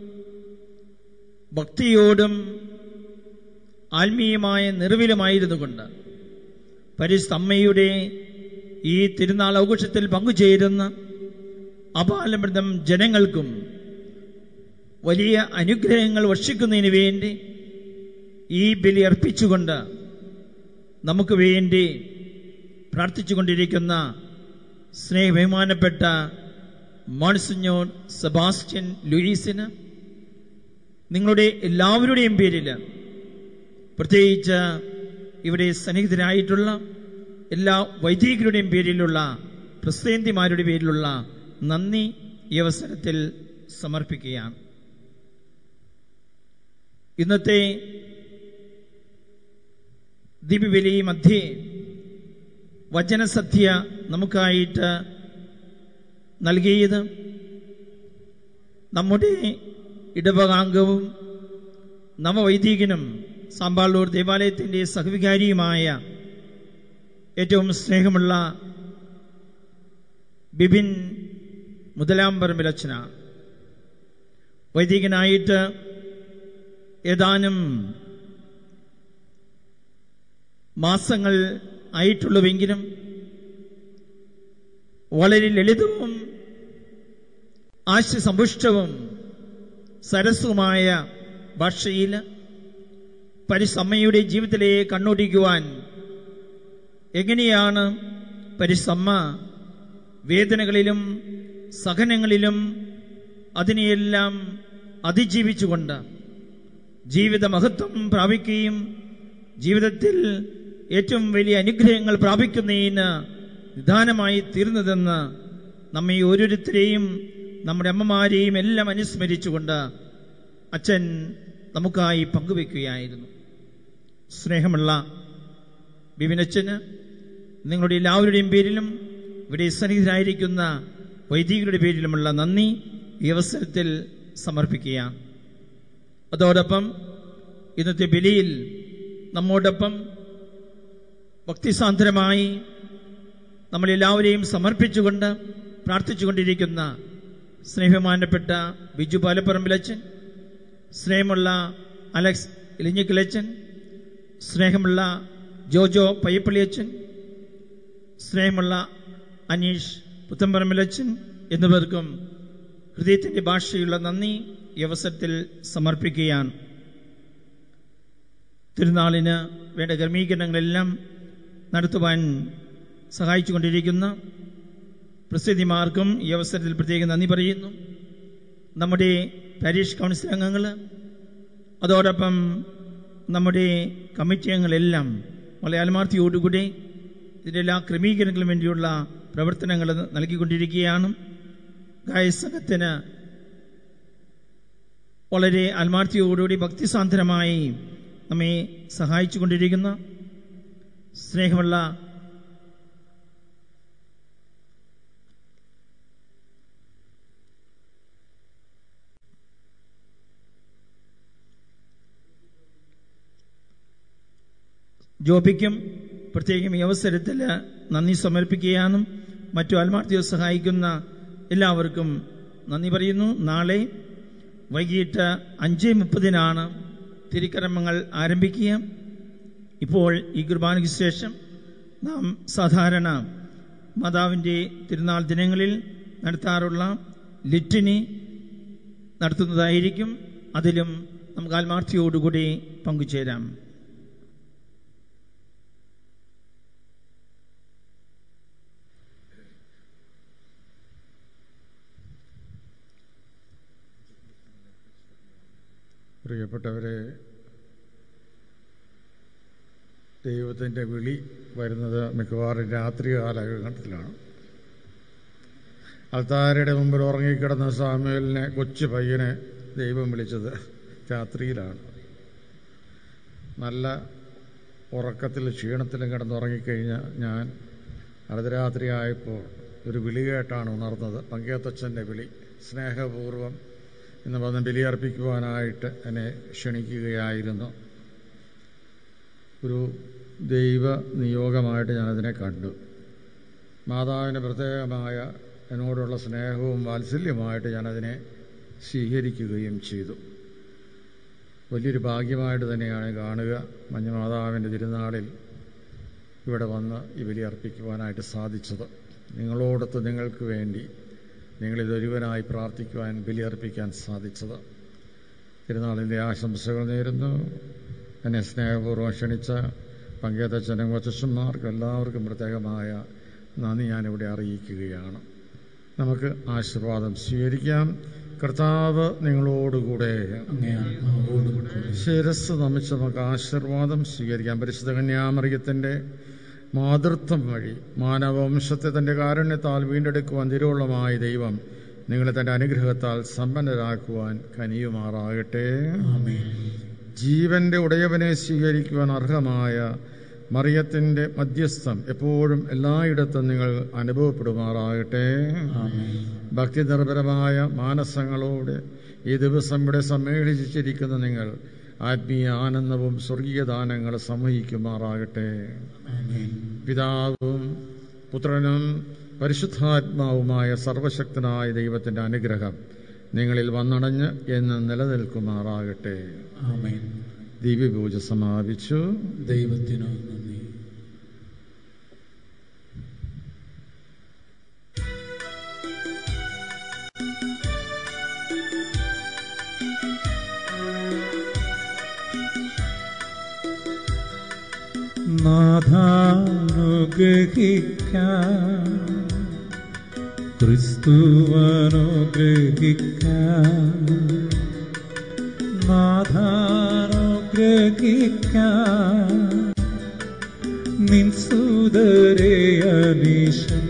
ഭക്തിയോടും ആത്മീയമായ നിറവിലുമായിരുന്നു കൊണ്ട് പരിസ്ഥമ്മയുടെ ഈ തിരുനാൾ ആഘോഷത്തിൽ പങ്കുചേരുന്ന അപാലമൃതം ജനങ്ങൾക്കും വലിയ അനുഗ്രഹങ്ങൾ വർഷിക്കുന്നതിന് വേണ്ടി ഈ ബലി അർപ്പിച്ചുകൊണ്ട് നമുക്ക് വേണ്ടി പ്രാർത്ഥിച്ചുകൊണ്ടിരിക്കുന്ന സ്നേഹബഹുമാനപ്പെട്ട മോൺസിഞ്ഞോർ സെബാസ്റ്റ്യൻ ലൂയിസിന് നിങ്ങളുടെ എല്ലാവരുടെയും പേരിൽ പ്രത്യേകിച്ച് ഇവിടെ സന്നിഹിതരായിട്ടുള്ള എല്ലാ വൈദികരുടെയും പേരിലുള്ള പ്രസിദ്ധന്തിമാരുടെ പേരിലുള്ള നന്ദി ഈ അവസരത്തിൽ സമർപ്പിക്കുകയാണ് ഇന്നത്തെ ദീപബലി മധ്യേ വചനസദ്യ നമുക്കായിട്ട് നൽകിയത് നമ്മുടെ ഇടവകാംഗവും നവവൈദികനും സാമ്പാളൂർ ദേവാലയത്തിൻ്റെ സഹവികാരിയുമായ ഏറ്റവും സ്നേഹമുള്ള ബിബിൻ മുതലാമ്പറമ്പിലച്ചന വൈദികനായിട്ട് ഏതാനും മാസങ്ങൾ ആയിട്ടുള്ളുവെങ്കിലും വളരെ ലളിതവും ആശയസമ്പുഷ്ടവും സരസവുമായ ഭാഷയിൽ പരിസമ്മയുടെ ജീവിതത്തിലെ കണ്ണോടിക്കുവാൻ എങ്ങനെയാണ് പരിസമ്മ വേദനകളിലും സഹനങ്ങളിലും അതിനെയെല്ലാം അതിജീവിച്ചുകൊണ്ട് ജീവിത മഹത്വം പ്രാപിക്കുകയും ജീവിതത്തിൽ ഏറ്റവും വലിയ അനുഗ്രഹങ്ങൾ പ്രാപിക്കുന്നതിന് നിദാനമായി തീർന്നതെന്ന് നമ്മെ ഓരോരുത്തരെയും നമ്മുടെ അമ്മമാരെയും എല്ലാം അനുസ്മരിച്ചുകൊണ്ട് അച്ഛൻ നമുക്കായി പങ്കുവെക്കുകയായിരുന്നു സ്നേഹമുള്ള ബിബിനച്ഛന് നിങ്ങളുടെ എല്ലാവരുടെയും പേരിലും ഇവിടെ സന്നിഹിതരായിരിക്കുന്ന വൈദികരുടെ പേരിലുമുള്ള നന്ദി ഈ അവസരത്തിൽ സമർപ്പിക്കുക അതോടൊപ്പം ഇന്നത്തെ ബലിയിൽ നമ്മോടൊപ്പം ഭക്തിസാന്ദ്രമായി നമ്മളെല്ലാവരെയും സമർപ്പിച്ചുകൊണ്ട് പ്രാർത്ഥിച്ചുകൊണ്ടിരിക്കുന്ന സ്നേഹമാനപ്പെട്ട ബിജു പാലപ്പറമ്പിലച്ചൻ സ്നേഹമുള്ള അലക്സ് ഇലിഞ്ഞിക്കിലച്ചൻ സ്നേഹമുള്ള ജോജോ പയ്യപ്പള്ളിയച്ചൻ സ്നേഹമുള്ള അനീഷ് പുത്തമ്പറമ്പിലച്ചൻ എന്നിവർക്കും ഹൃദയത്തിൻ്റെ ഭാഷയുള്ള നന്ദി ഈ അവസരത്തിൽ സമർപ്പിക്കുകയാണ് തിരുനാളിന് വേണ്ട ക്രമീകരണങ്ങളെല്ലാം നടത്തുവാൻ സഹായിച്ചുകൊണ്ടിരിക്കുന്ന പ്രസിദ്ധിമാർക്കും ഈ അവസരത്തിൽ പ്രത്യേകം നന്ദി പറയുന്നു നമ്മുടെ പാരീഷ് കൗൺസിൽ അംഗങ്ങൾ അതോടൊപ്പം നമ്മുടെ കമ്മിറ്റി അംഗങ്ങളെല്ലാം വളരെ ആത്മാർത്ഥിയോടുകൂടി ഇതിൻ്റെ എല്ലാ ക്രമീകരണങ്ങളും വേണ്ടിയുള്ള പ്രവർത്തനങ്ങൾ നൽകിക്കൊണ്ടിരിക്കുകയാണ് ഗായസംഘത്തിന് വളരെ ആത്മാർത്ഥിയോടുകൂടി ഭക്തിസാന്ദ്രമായി നമ്മെ സഹായിച്ചുകൊണ്ടിരിക്കുന്ന സ്നേഹമുള്ള ജോബിക്കും പ്രത്യേകം ഈ അവസരത്തിൽ നന്ദി സമർപ്പിക്കുകയാണെന്നും മറ്റു ആത്മാർത്ഥിയെ സഹായിക്കുന്ന എല്ലാവർക്കും നന്ദി പറയുന്നു നാളെ വൈകിട്ട് അഞ്ച് മുപ്പതിനാണ് തിരുക്കർമ്മങ്ങൾ ആരംഭിക്കുക ഇപ്പോൾ ഈ കുർബാനയ്ക്ക് ശേഷം നാം സാധാരണ മാതാവിൻ്റെ തിരുനാൾ ദിനങ്ങളിൽ നടത്താറുള്ള ലിറ്റിനി നടത്തുന്നതായിരിക്കും അതിലും നമുക്ക് ആത്മാർത്ഥിയോടുകൂടി പങ്കുചേരാം പ്രിയപ്പെട്ടവരെ ദൈവത്തിൻ്റെ വിളി വരുന്നത് മിക്കവാറും രാത്രി കാലഘട്ടത്തിലാണ് അൽത്താരയുടെ മുമ്പിൽ ഉറങ്ങിക്കിടന്ന സാമുവലിനെ കൊച്ചു പയ്യനെ ദൈവം വിളിച്ചത് രാത്രിയിലാണ് നല്ല ഉറക്കത്തിൽ ക്ഷീണത്തിലും കിടന്നുറങ്ങിക്കഴിഞ്ഞ ഞാൻ അർദ്ധരാത്രി ആയപ്പോൾ ഒരു വിളി കേട്ടാണ് ഉണർന്നത് പങ്കേത്തച്ഛൻ്റെ വിളി സ്നേഹപൂർവം ഇന്ന് വന്ന് ബലിയർപ്പിക്കുവാനായിട്ട് എന്നെ ക്ഷണിക്കുകയായിരുന്നു ഒരു ദൈവ നിയോഗമായിട്ട് ഞാനതിനെ കണ്ടു മാതാവിൻ്റെ പ്രത്യേകമായ എന്നോടുള്ള സ്നേഹവും വാത്സല്യമായിട്ട് ഞാനതിനെ സ്വീകരിക്കുകയും ചെയ്തു വലിയൊരു ഭാഗ്യമായിട്ട് തന്നെയാണ് കാണുക മഞ്ഞമാതാവിൻ്റെ തിരുനാളിൽ ഇവിടെ വന്ന് ഈ ബലി അർപ്പിക്കുവാനായിട്ട് സാധിച്ചത് നിങ്ങളോടൊത്ത് നിങ്ങൾക്ക് വേണ്ടി നിങ്ങളിതൊരുവനായി പ്രാർത്ഥിക്കുവാൻ ബലിയർപ്പിക്കാൻ സാധിച്ചത് തിരുനാളിൻ്റെ ആശംസകൾ നേരുന്നു എന്നെ സ്നേഹപൂർവ്വം ക്ഷണിച്ച പങ്കേതച്ഛനും കൊച്ചന്മാർക്കും എല്ലാവർക്കും പ്രത്യേകമായ നന്ദി ഞാനിവിടെ അറിയിക്കുകയാണ് നമുക്ക് ആശീർവാദം സ്വീകരിക്കാം കർത്താവ് നിങ്ങളോടുകൂടെ ശിരസ് നമിച്ച് നമുക്ക് ആശീർവാദം സ്വീകരിക്കാം പരിശുദ്ധ കന്യാമറിയത്തിൻ്റെ മാതൃത്വം വഴി മാനവവംശത്തെ തൻ്റെ കാരുണ്യത്താൽ വീണ്ടെടുക്കുവാൻ തിരുവുള്ളമായ ദൈവം നിങ്ങളെ തൻ്റെ അനുഗ്രഹത്താൽ സമ്പന്നരാക്കുവാൻ കനിയുമാറാകട്ടെ ജീവന്റെ ഉടയവനെ സ്വീകരിക്കുവാൻ അർഹമായ മറിയത്തിന്റെ മധ്യസ്ഥം എപ്പോഴും എല്ലായിടത്തും നിങ്ങൾ അനുഭവപ്പെടുമാറാകട്ടെ ഭക്തിനിർഭരമായ മാനസങ്ങളോട് ഈ ദിവസം ഇവിടെ സമ്മേളിച്ചിരിക്കുന്ന നിങ്ങൾ ആത്മീയ ആനന്ദവും സ്വർഗീയ ദാനങ്ങൾ സമൂഹിക്കുമാറാകട്ടെ പിതാവും പുത്രനും പരിശുദ്ധാത്മാവുമായ സർവശക്തനായ ദൈവത്തിന്റെ അനുഗ്രഹം നിങ്ങളിൽ വന്നടഞ്ഞ് എന്ന് നിലനിൽക്കുമാറാകട്ടെ ദിവ്യപൂജ സമാപിച്ചു ദൈവത്തിനു നന്ദി നാഥാനുഗ്രഹിക്കാം ക്രിസ്തുവനുഗ്രഹിക്കാം നാഥാനുഗ്രഹിക്കാം നിൻ സുതരെ അനീശം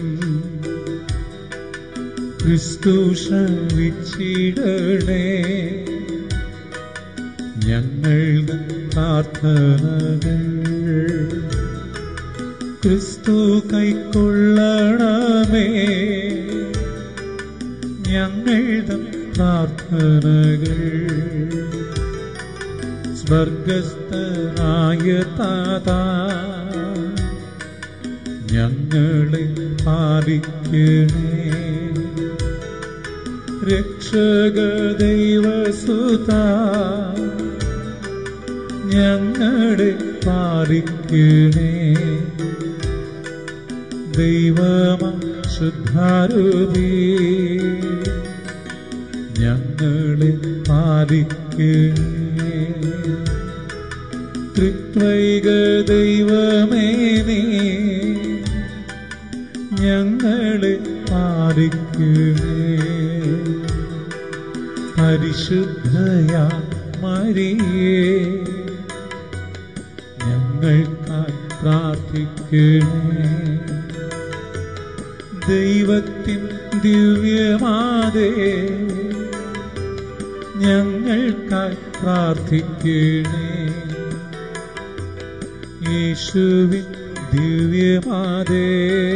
ക്രിസ്തു ശ്രവിച്ചിടണേ ഞങ്ങളുടെ പ്രാർത്ഥനകൾ ക്രിസ്തു കൈക്കൊള്ളണമേ ഞങ്ങളുടെ പ്രാർത്ഥനകൾ സ്വർഗസ്ഥനായ താതാ ഞങ്ങളെ പാലിക്കണേ രക്ഷക ദൈവസുത ഞങ്ങളെ പാലിക്കണേ ദൈവമ ശുദ്ധാരൂപി ഞങ്ങളെ പാലിക്കണേ ത്രിത്വൈക ദൈവമേ നീ ഞങ്ങളെ പാലിക്കണേ പരിശുദ്ധയാ മരിയേ ഞങ്ങൾക്കായി പ്രാർത്ഥിക്കണേ ദൈവത്തിൻ ദിവ്യമാതേ ഞങ്ങൾക്കായി പ്രാർത്ഥിക്കണേ യേശുവിൻ ദിവ്യമാതേ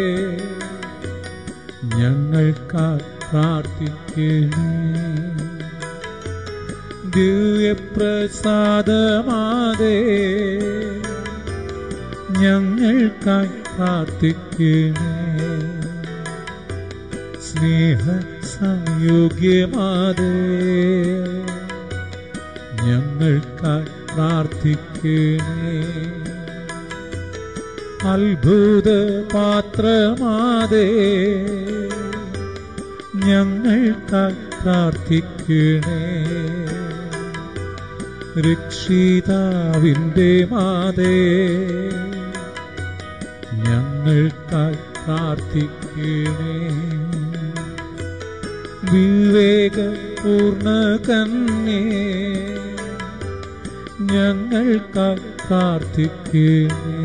ഞങ്ങൾക്കായി പ്രാർത്ഥിക്കണേ ദിവ്യപ്രസാദമാതേ ഞങ്ങൾക്കായി പ്രാർത്ഥിക്കണേ സ്നേഹ സംയോഗ്യമാതേ ഞങ്ങൾക്കായി പ്രാർത്ഥിക്കണേ അത്ഭുത പാത്രമാതേ ഞങ്ങൾക്കായി പ്രാർത്ഥിക്കണേ രക്ഷിതാവിൻ്റെ മാതേ ഞങ്ങൾക്കായി പ്രാർത്ഥിക്കണേ വിവേകപൂർണ കന്യേ ഞങ്ങൾക്കായി പ്രാർത്ഥിക്കണേ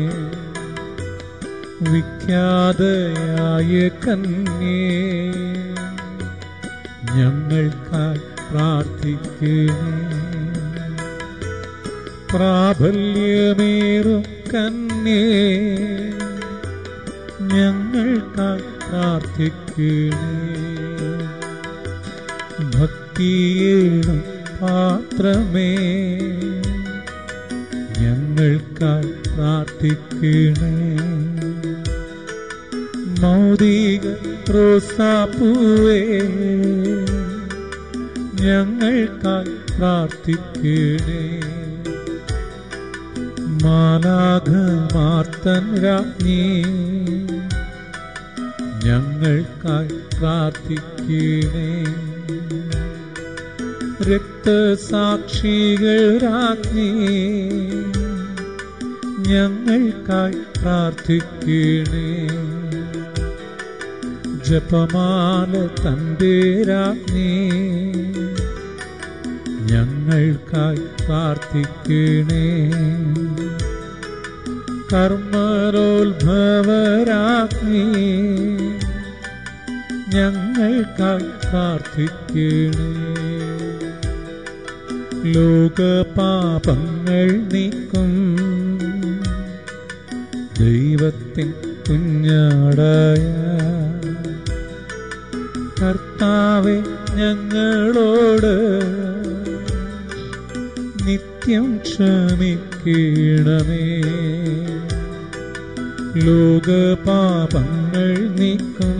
വിഖ്യാതയായ കന്യേ ഞങ്ങൾക്കായി പ്രാർത്ഥിക്കണേ പ്രാബല്യമേറും കന്യേ ഞങ്ങൾക്കായി പ്രാർത്ഥിക്കണേ ഭക്തിയേണം പാത്രമേ ഞങ്ങൾക്കായി പ്രാർത്ഥിക്കണേ മൗതിക റോസാപ്പൂവേ ഞങ്ങൾക്കായി പ്രാർത്ഥിക്കണേ മാലാഘമാർത്തൻ രാജ്ഞി ഞങ്ങൾക്കായി പ്രാർത്ഥിക്കണേ രക്തസാക്ഷികൾ രാജ്ഞി ഞങ്ങൾക്കായി പ്രാർത്ഥിക്കണേ ജപമാല തന്റെ രാജ്ഞി ഞങ്ങൾക്കായി പ്രാർത്ഥിക്കണേ കർമ്മരോത്ഭവരാജ്ഞി ഞങ്ങൾക്കായി പ്രാർത്ഥിക്കണേ ലോകപാപങ്ങൾ നീക്കും ദൈവത്തിൻ കുഞ്ഞാടായ കർത്താവെ ഞങ്ങളോട് നിത്യം ക്ഷമിക്കണമേ ലോകപാപങ്ങൾ നീക്കും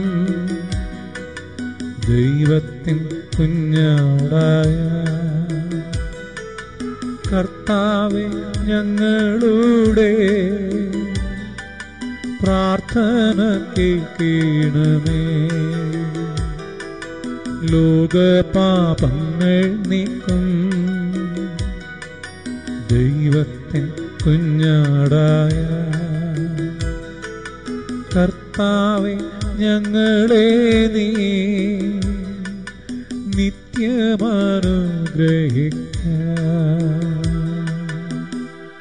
ദൈവത്തിൻ കുഞ്ഞാടായ കർത്താവെ ഞങ്ങളുടെ പ്രാർത്ഥന കേൾക്കണമേ ലോകപാപങ്ങൾ നീക്കും ദൈവത്തിൻ കുഞ്ഞാടായ കർത്താവെ ഞങ്ങളെ നീ നിത്യമനുഗ്രഹിക്ക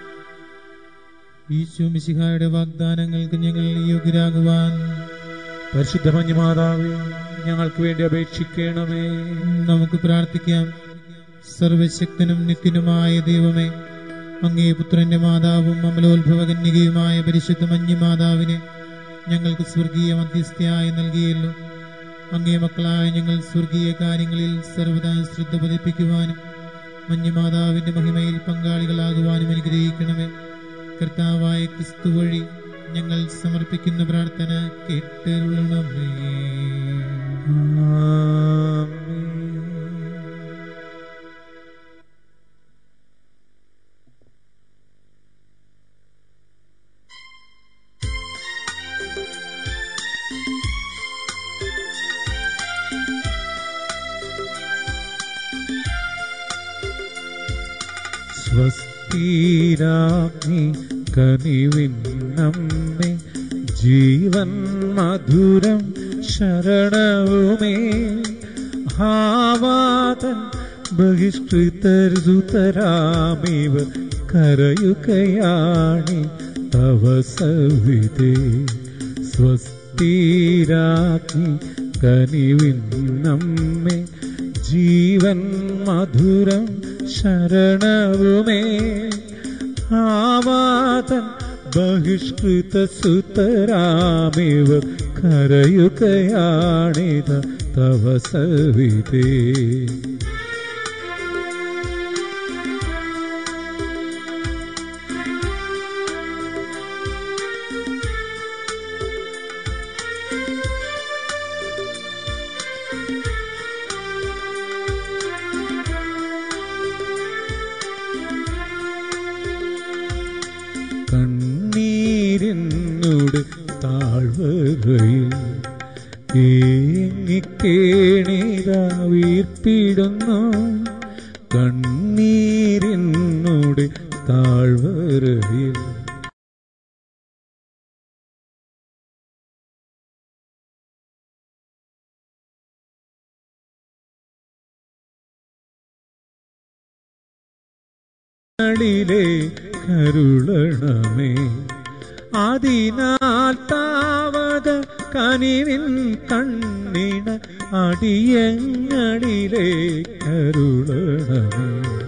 ഈശോ മിശിഹായുടെ വാഗ്ദാനങ്ങൾക്ക് ഞങ്ങൾ യോഗ്യരാകുവാൻ പരിശുദ്ധ മഞ്ഞുമാതാവേ ഞങ്ങൾക്ക് വേണ്ടി അപേക്ഷിക്കണമേ നമുക്ക് പ്രാർത്ഥിക്കാം സർവശക്തനും നിത്യനുമായ ദൈവമേ അങ്ങേ പുത്രന്റെ മാതാവും അമലോത്ഭവ കന്യകയുമായ പരിശുദ്ധ മഞ്ഞുമാതാവിനെ ഞങ്ങൾക്ക് സ്വർഗീയ മധ്യസ്ഥയായി നൽകിയല്ലോ അങ്ങേ മക്കളായ ഞങ്ങൾ സ്വർഗീയ കാര്യങ്ങളിൽ സർവദാ ശ്രദ്ധ പതിപ്പിക്കുവാനും മഞ്ഞുമാതാവിന്റെ മഹിമയിൽ പങ്കാളികളാകുവാനും അനുഗ്രഹിക്കണമേ കർത്താവായ ക്രിസ്തു വഴി ഞങ്ങൾ സമർപ്പിക്കുന്ന പ്രാർത്ഥന കേട്ടരുളണമേ സ്വസ്തിരാഗ്നി കനിവിന്നമ്മേ ജീവൻ മധുരം ശരണവുമേ ഹാവാതൻ ബഹിഷ്കൃതരുതരാമിവ കരയുകയാണി തവ സവിതേ സ്വസ്തിരാഗ്നി കനിവിന്നമ്മേ ജീവൻ മധുരം ശരണവുമേ ആവാതൻ ബഹിഷ്കൃത സുതരാമിവ കരയുകയാണിത തവ സവിതേ ഏങ്ങിക്കേണിതാ വീർപ്പിടുന്നു കണ്ണീരിനുടെ താഴ്വരയിൽ ളിലെ കരുളണമേ അതിനാൽ താവക കനിവിൻ കണ്ണിണ അടിയങ്ങളിലെ കരുളണമേ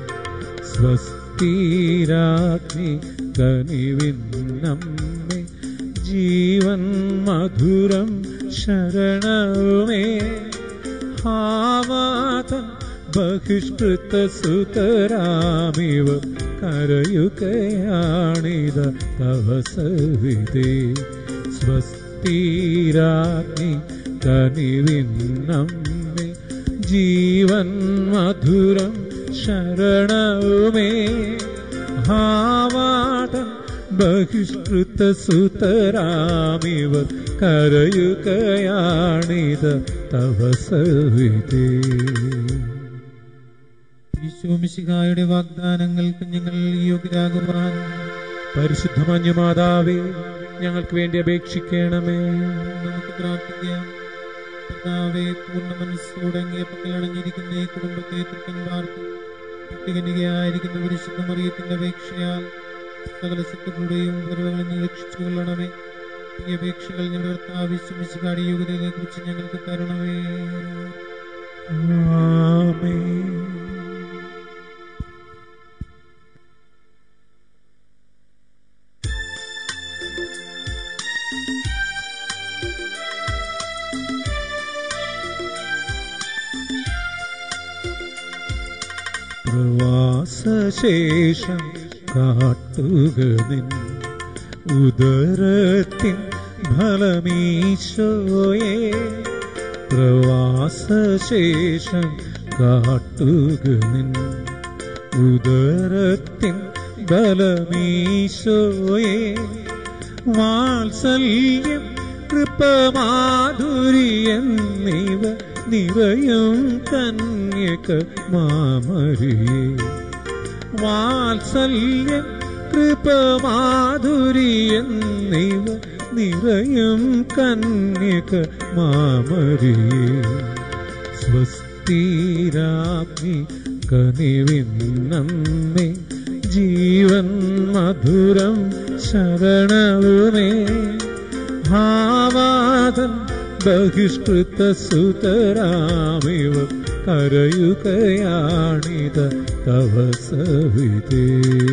സ്വസ്തിരാഗ്നി കനിവിൻ നമ്മെ ജീവൻ മധുരം ശരണമേ ഹാവാതൻ ബഹിഷ്കൃത സുതരാമിവ കരയുകയാണിത തവ സവിതേ സ്വസ്തിരാഗ്നി കനിവിന്നമ്മേ ജീവൻ മധുരം ശരണവുമേ ഹാവാതൻ ബഹിഷ്കൃത സുതരാമിവ കരയുകയാണിത തവ സവിതേ ഈശോമിശിഹായുടെ വാഗ്ദാനങ്ങൾക്ക് ഞങ്ങൾ യോഗ്യരാകുവാൻ പരിശുദ്ധ മഞ്ഞുമാതാവേ ഞങ്ങൾക്ക് വേണ്ടി അപേക്ഷിക്കണമേ നമുക്ക് പ്രാർത്ഥിക്കാം കർത്താവെ പൂർണ്ണ മനസ്സോടെ അങ്ങേ പക്കലടഞ്ഞിരിക്കുന്ന ഈ കുടുംബത്തെ തൃക്കൻ വാർത്ത് കുട്ടികനികയായിരിക്കുന്ന പരിശുദ്ധ മറിയത്തിന്റെ അപേക്ഷയാൽ സകല ശത്രുക്കളുടെയും ഉപദ്രവങ്ങളിൽ നിന്ന് രക്ഷിച്ചു കൊള്ളണമേ ഈ അപേക്ഷകൾ ഞങ്ങളുടെ കർത്താവ് ഈശോമിശിഹായുടെ യോഗ്യതയെ കുറിച്ച് ഞങ്ങൾക്ക് തരണമേ ആമേൻ പ്രവാസശേഷം കാട്ടുക നിൻ ഉദരത്തിൻ ഫലമീശോയെ പ്രവാസശേഷം കാട്ടുക നിൻ ഉദരത്തിൻ ബലമീശോയെ വാത്സല്യം കൃപമാധുര്യം എന്നിവ നിറയും കന്യക മാമരിയേ വാത്സല്യം കൃപമാധുര്യം എന്നിവ നിറയും കന്യക മാമരിയേ സ്വസ്തിരാഗ്നി കനിവിന്നമ്മേ ജീവൻ മധുരം ശരണവുമേ ഭാവാതൻ ബഹിഷ്കൃത സുതരാമിവ കരയുകയാണിത തവ സവിതേ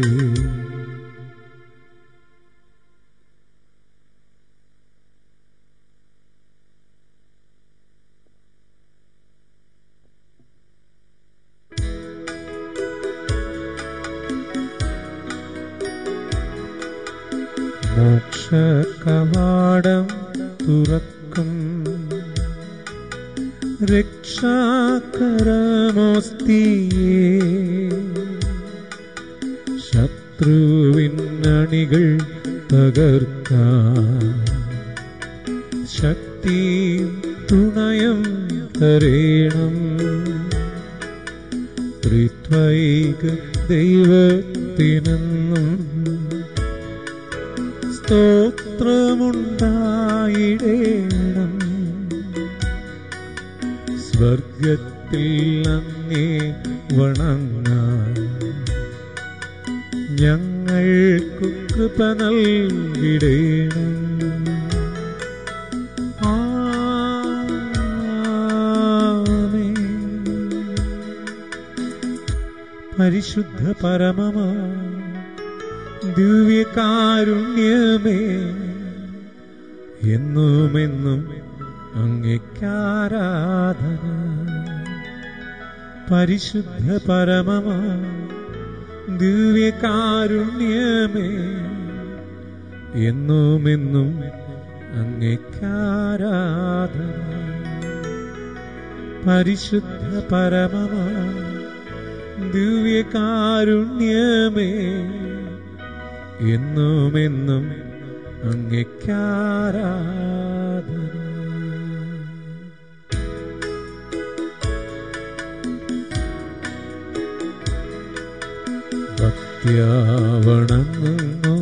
മോക്ഷകവാടം തുറക്കും രക്ഷാകരമോസ്തിയേ ശത്രുവിന്നണികൾ തകർക്കാൻ ശക്തിയും തുണയും തരേണം ത്രിത്വൈക ദൈവത്തിനെന്നും സ്തോത്രമുണ്ടായിടേണം സ്വർഗത്തിൽ അങ്ങേ വണങ്ങാൻ ഞങ്ങൾക്കു കൃപ നൽകിടേണം ആമേൻ. പരിശുദ്ധ പരമമാ ദിവ്യകാരുണ്യമേ എന്നുമെന്നും അങ്ങയ്ക്കാരാധന പരിശുദ്ധ പരമമാ ദിവ്യകാരുണ്യമേ എന്നുമെന്നും അങ്ങയ്ക്കാരാധന പരിശുദ്ധ പരമമാ ദിവ്യകാരുണ്യമേ എന്നുമെന്നും അങ്ങയ്ക്കാരാധന നിത്യാവണങ്ങുന്നു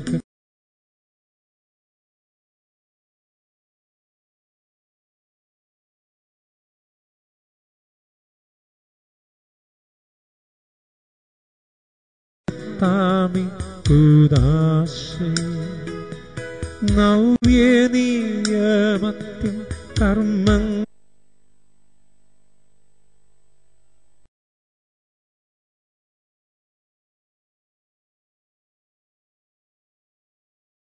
താമി ഉദാശേ നവ്യനീയമത്യം കർമ്മങ്ങൾ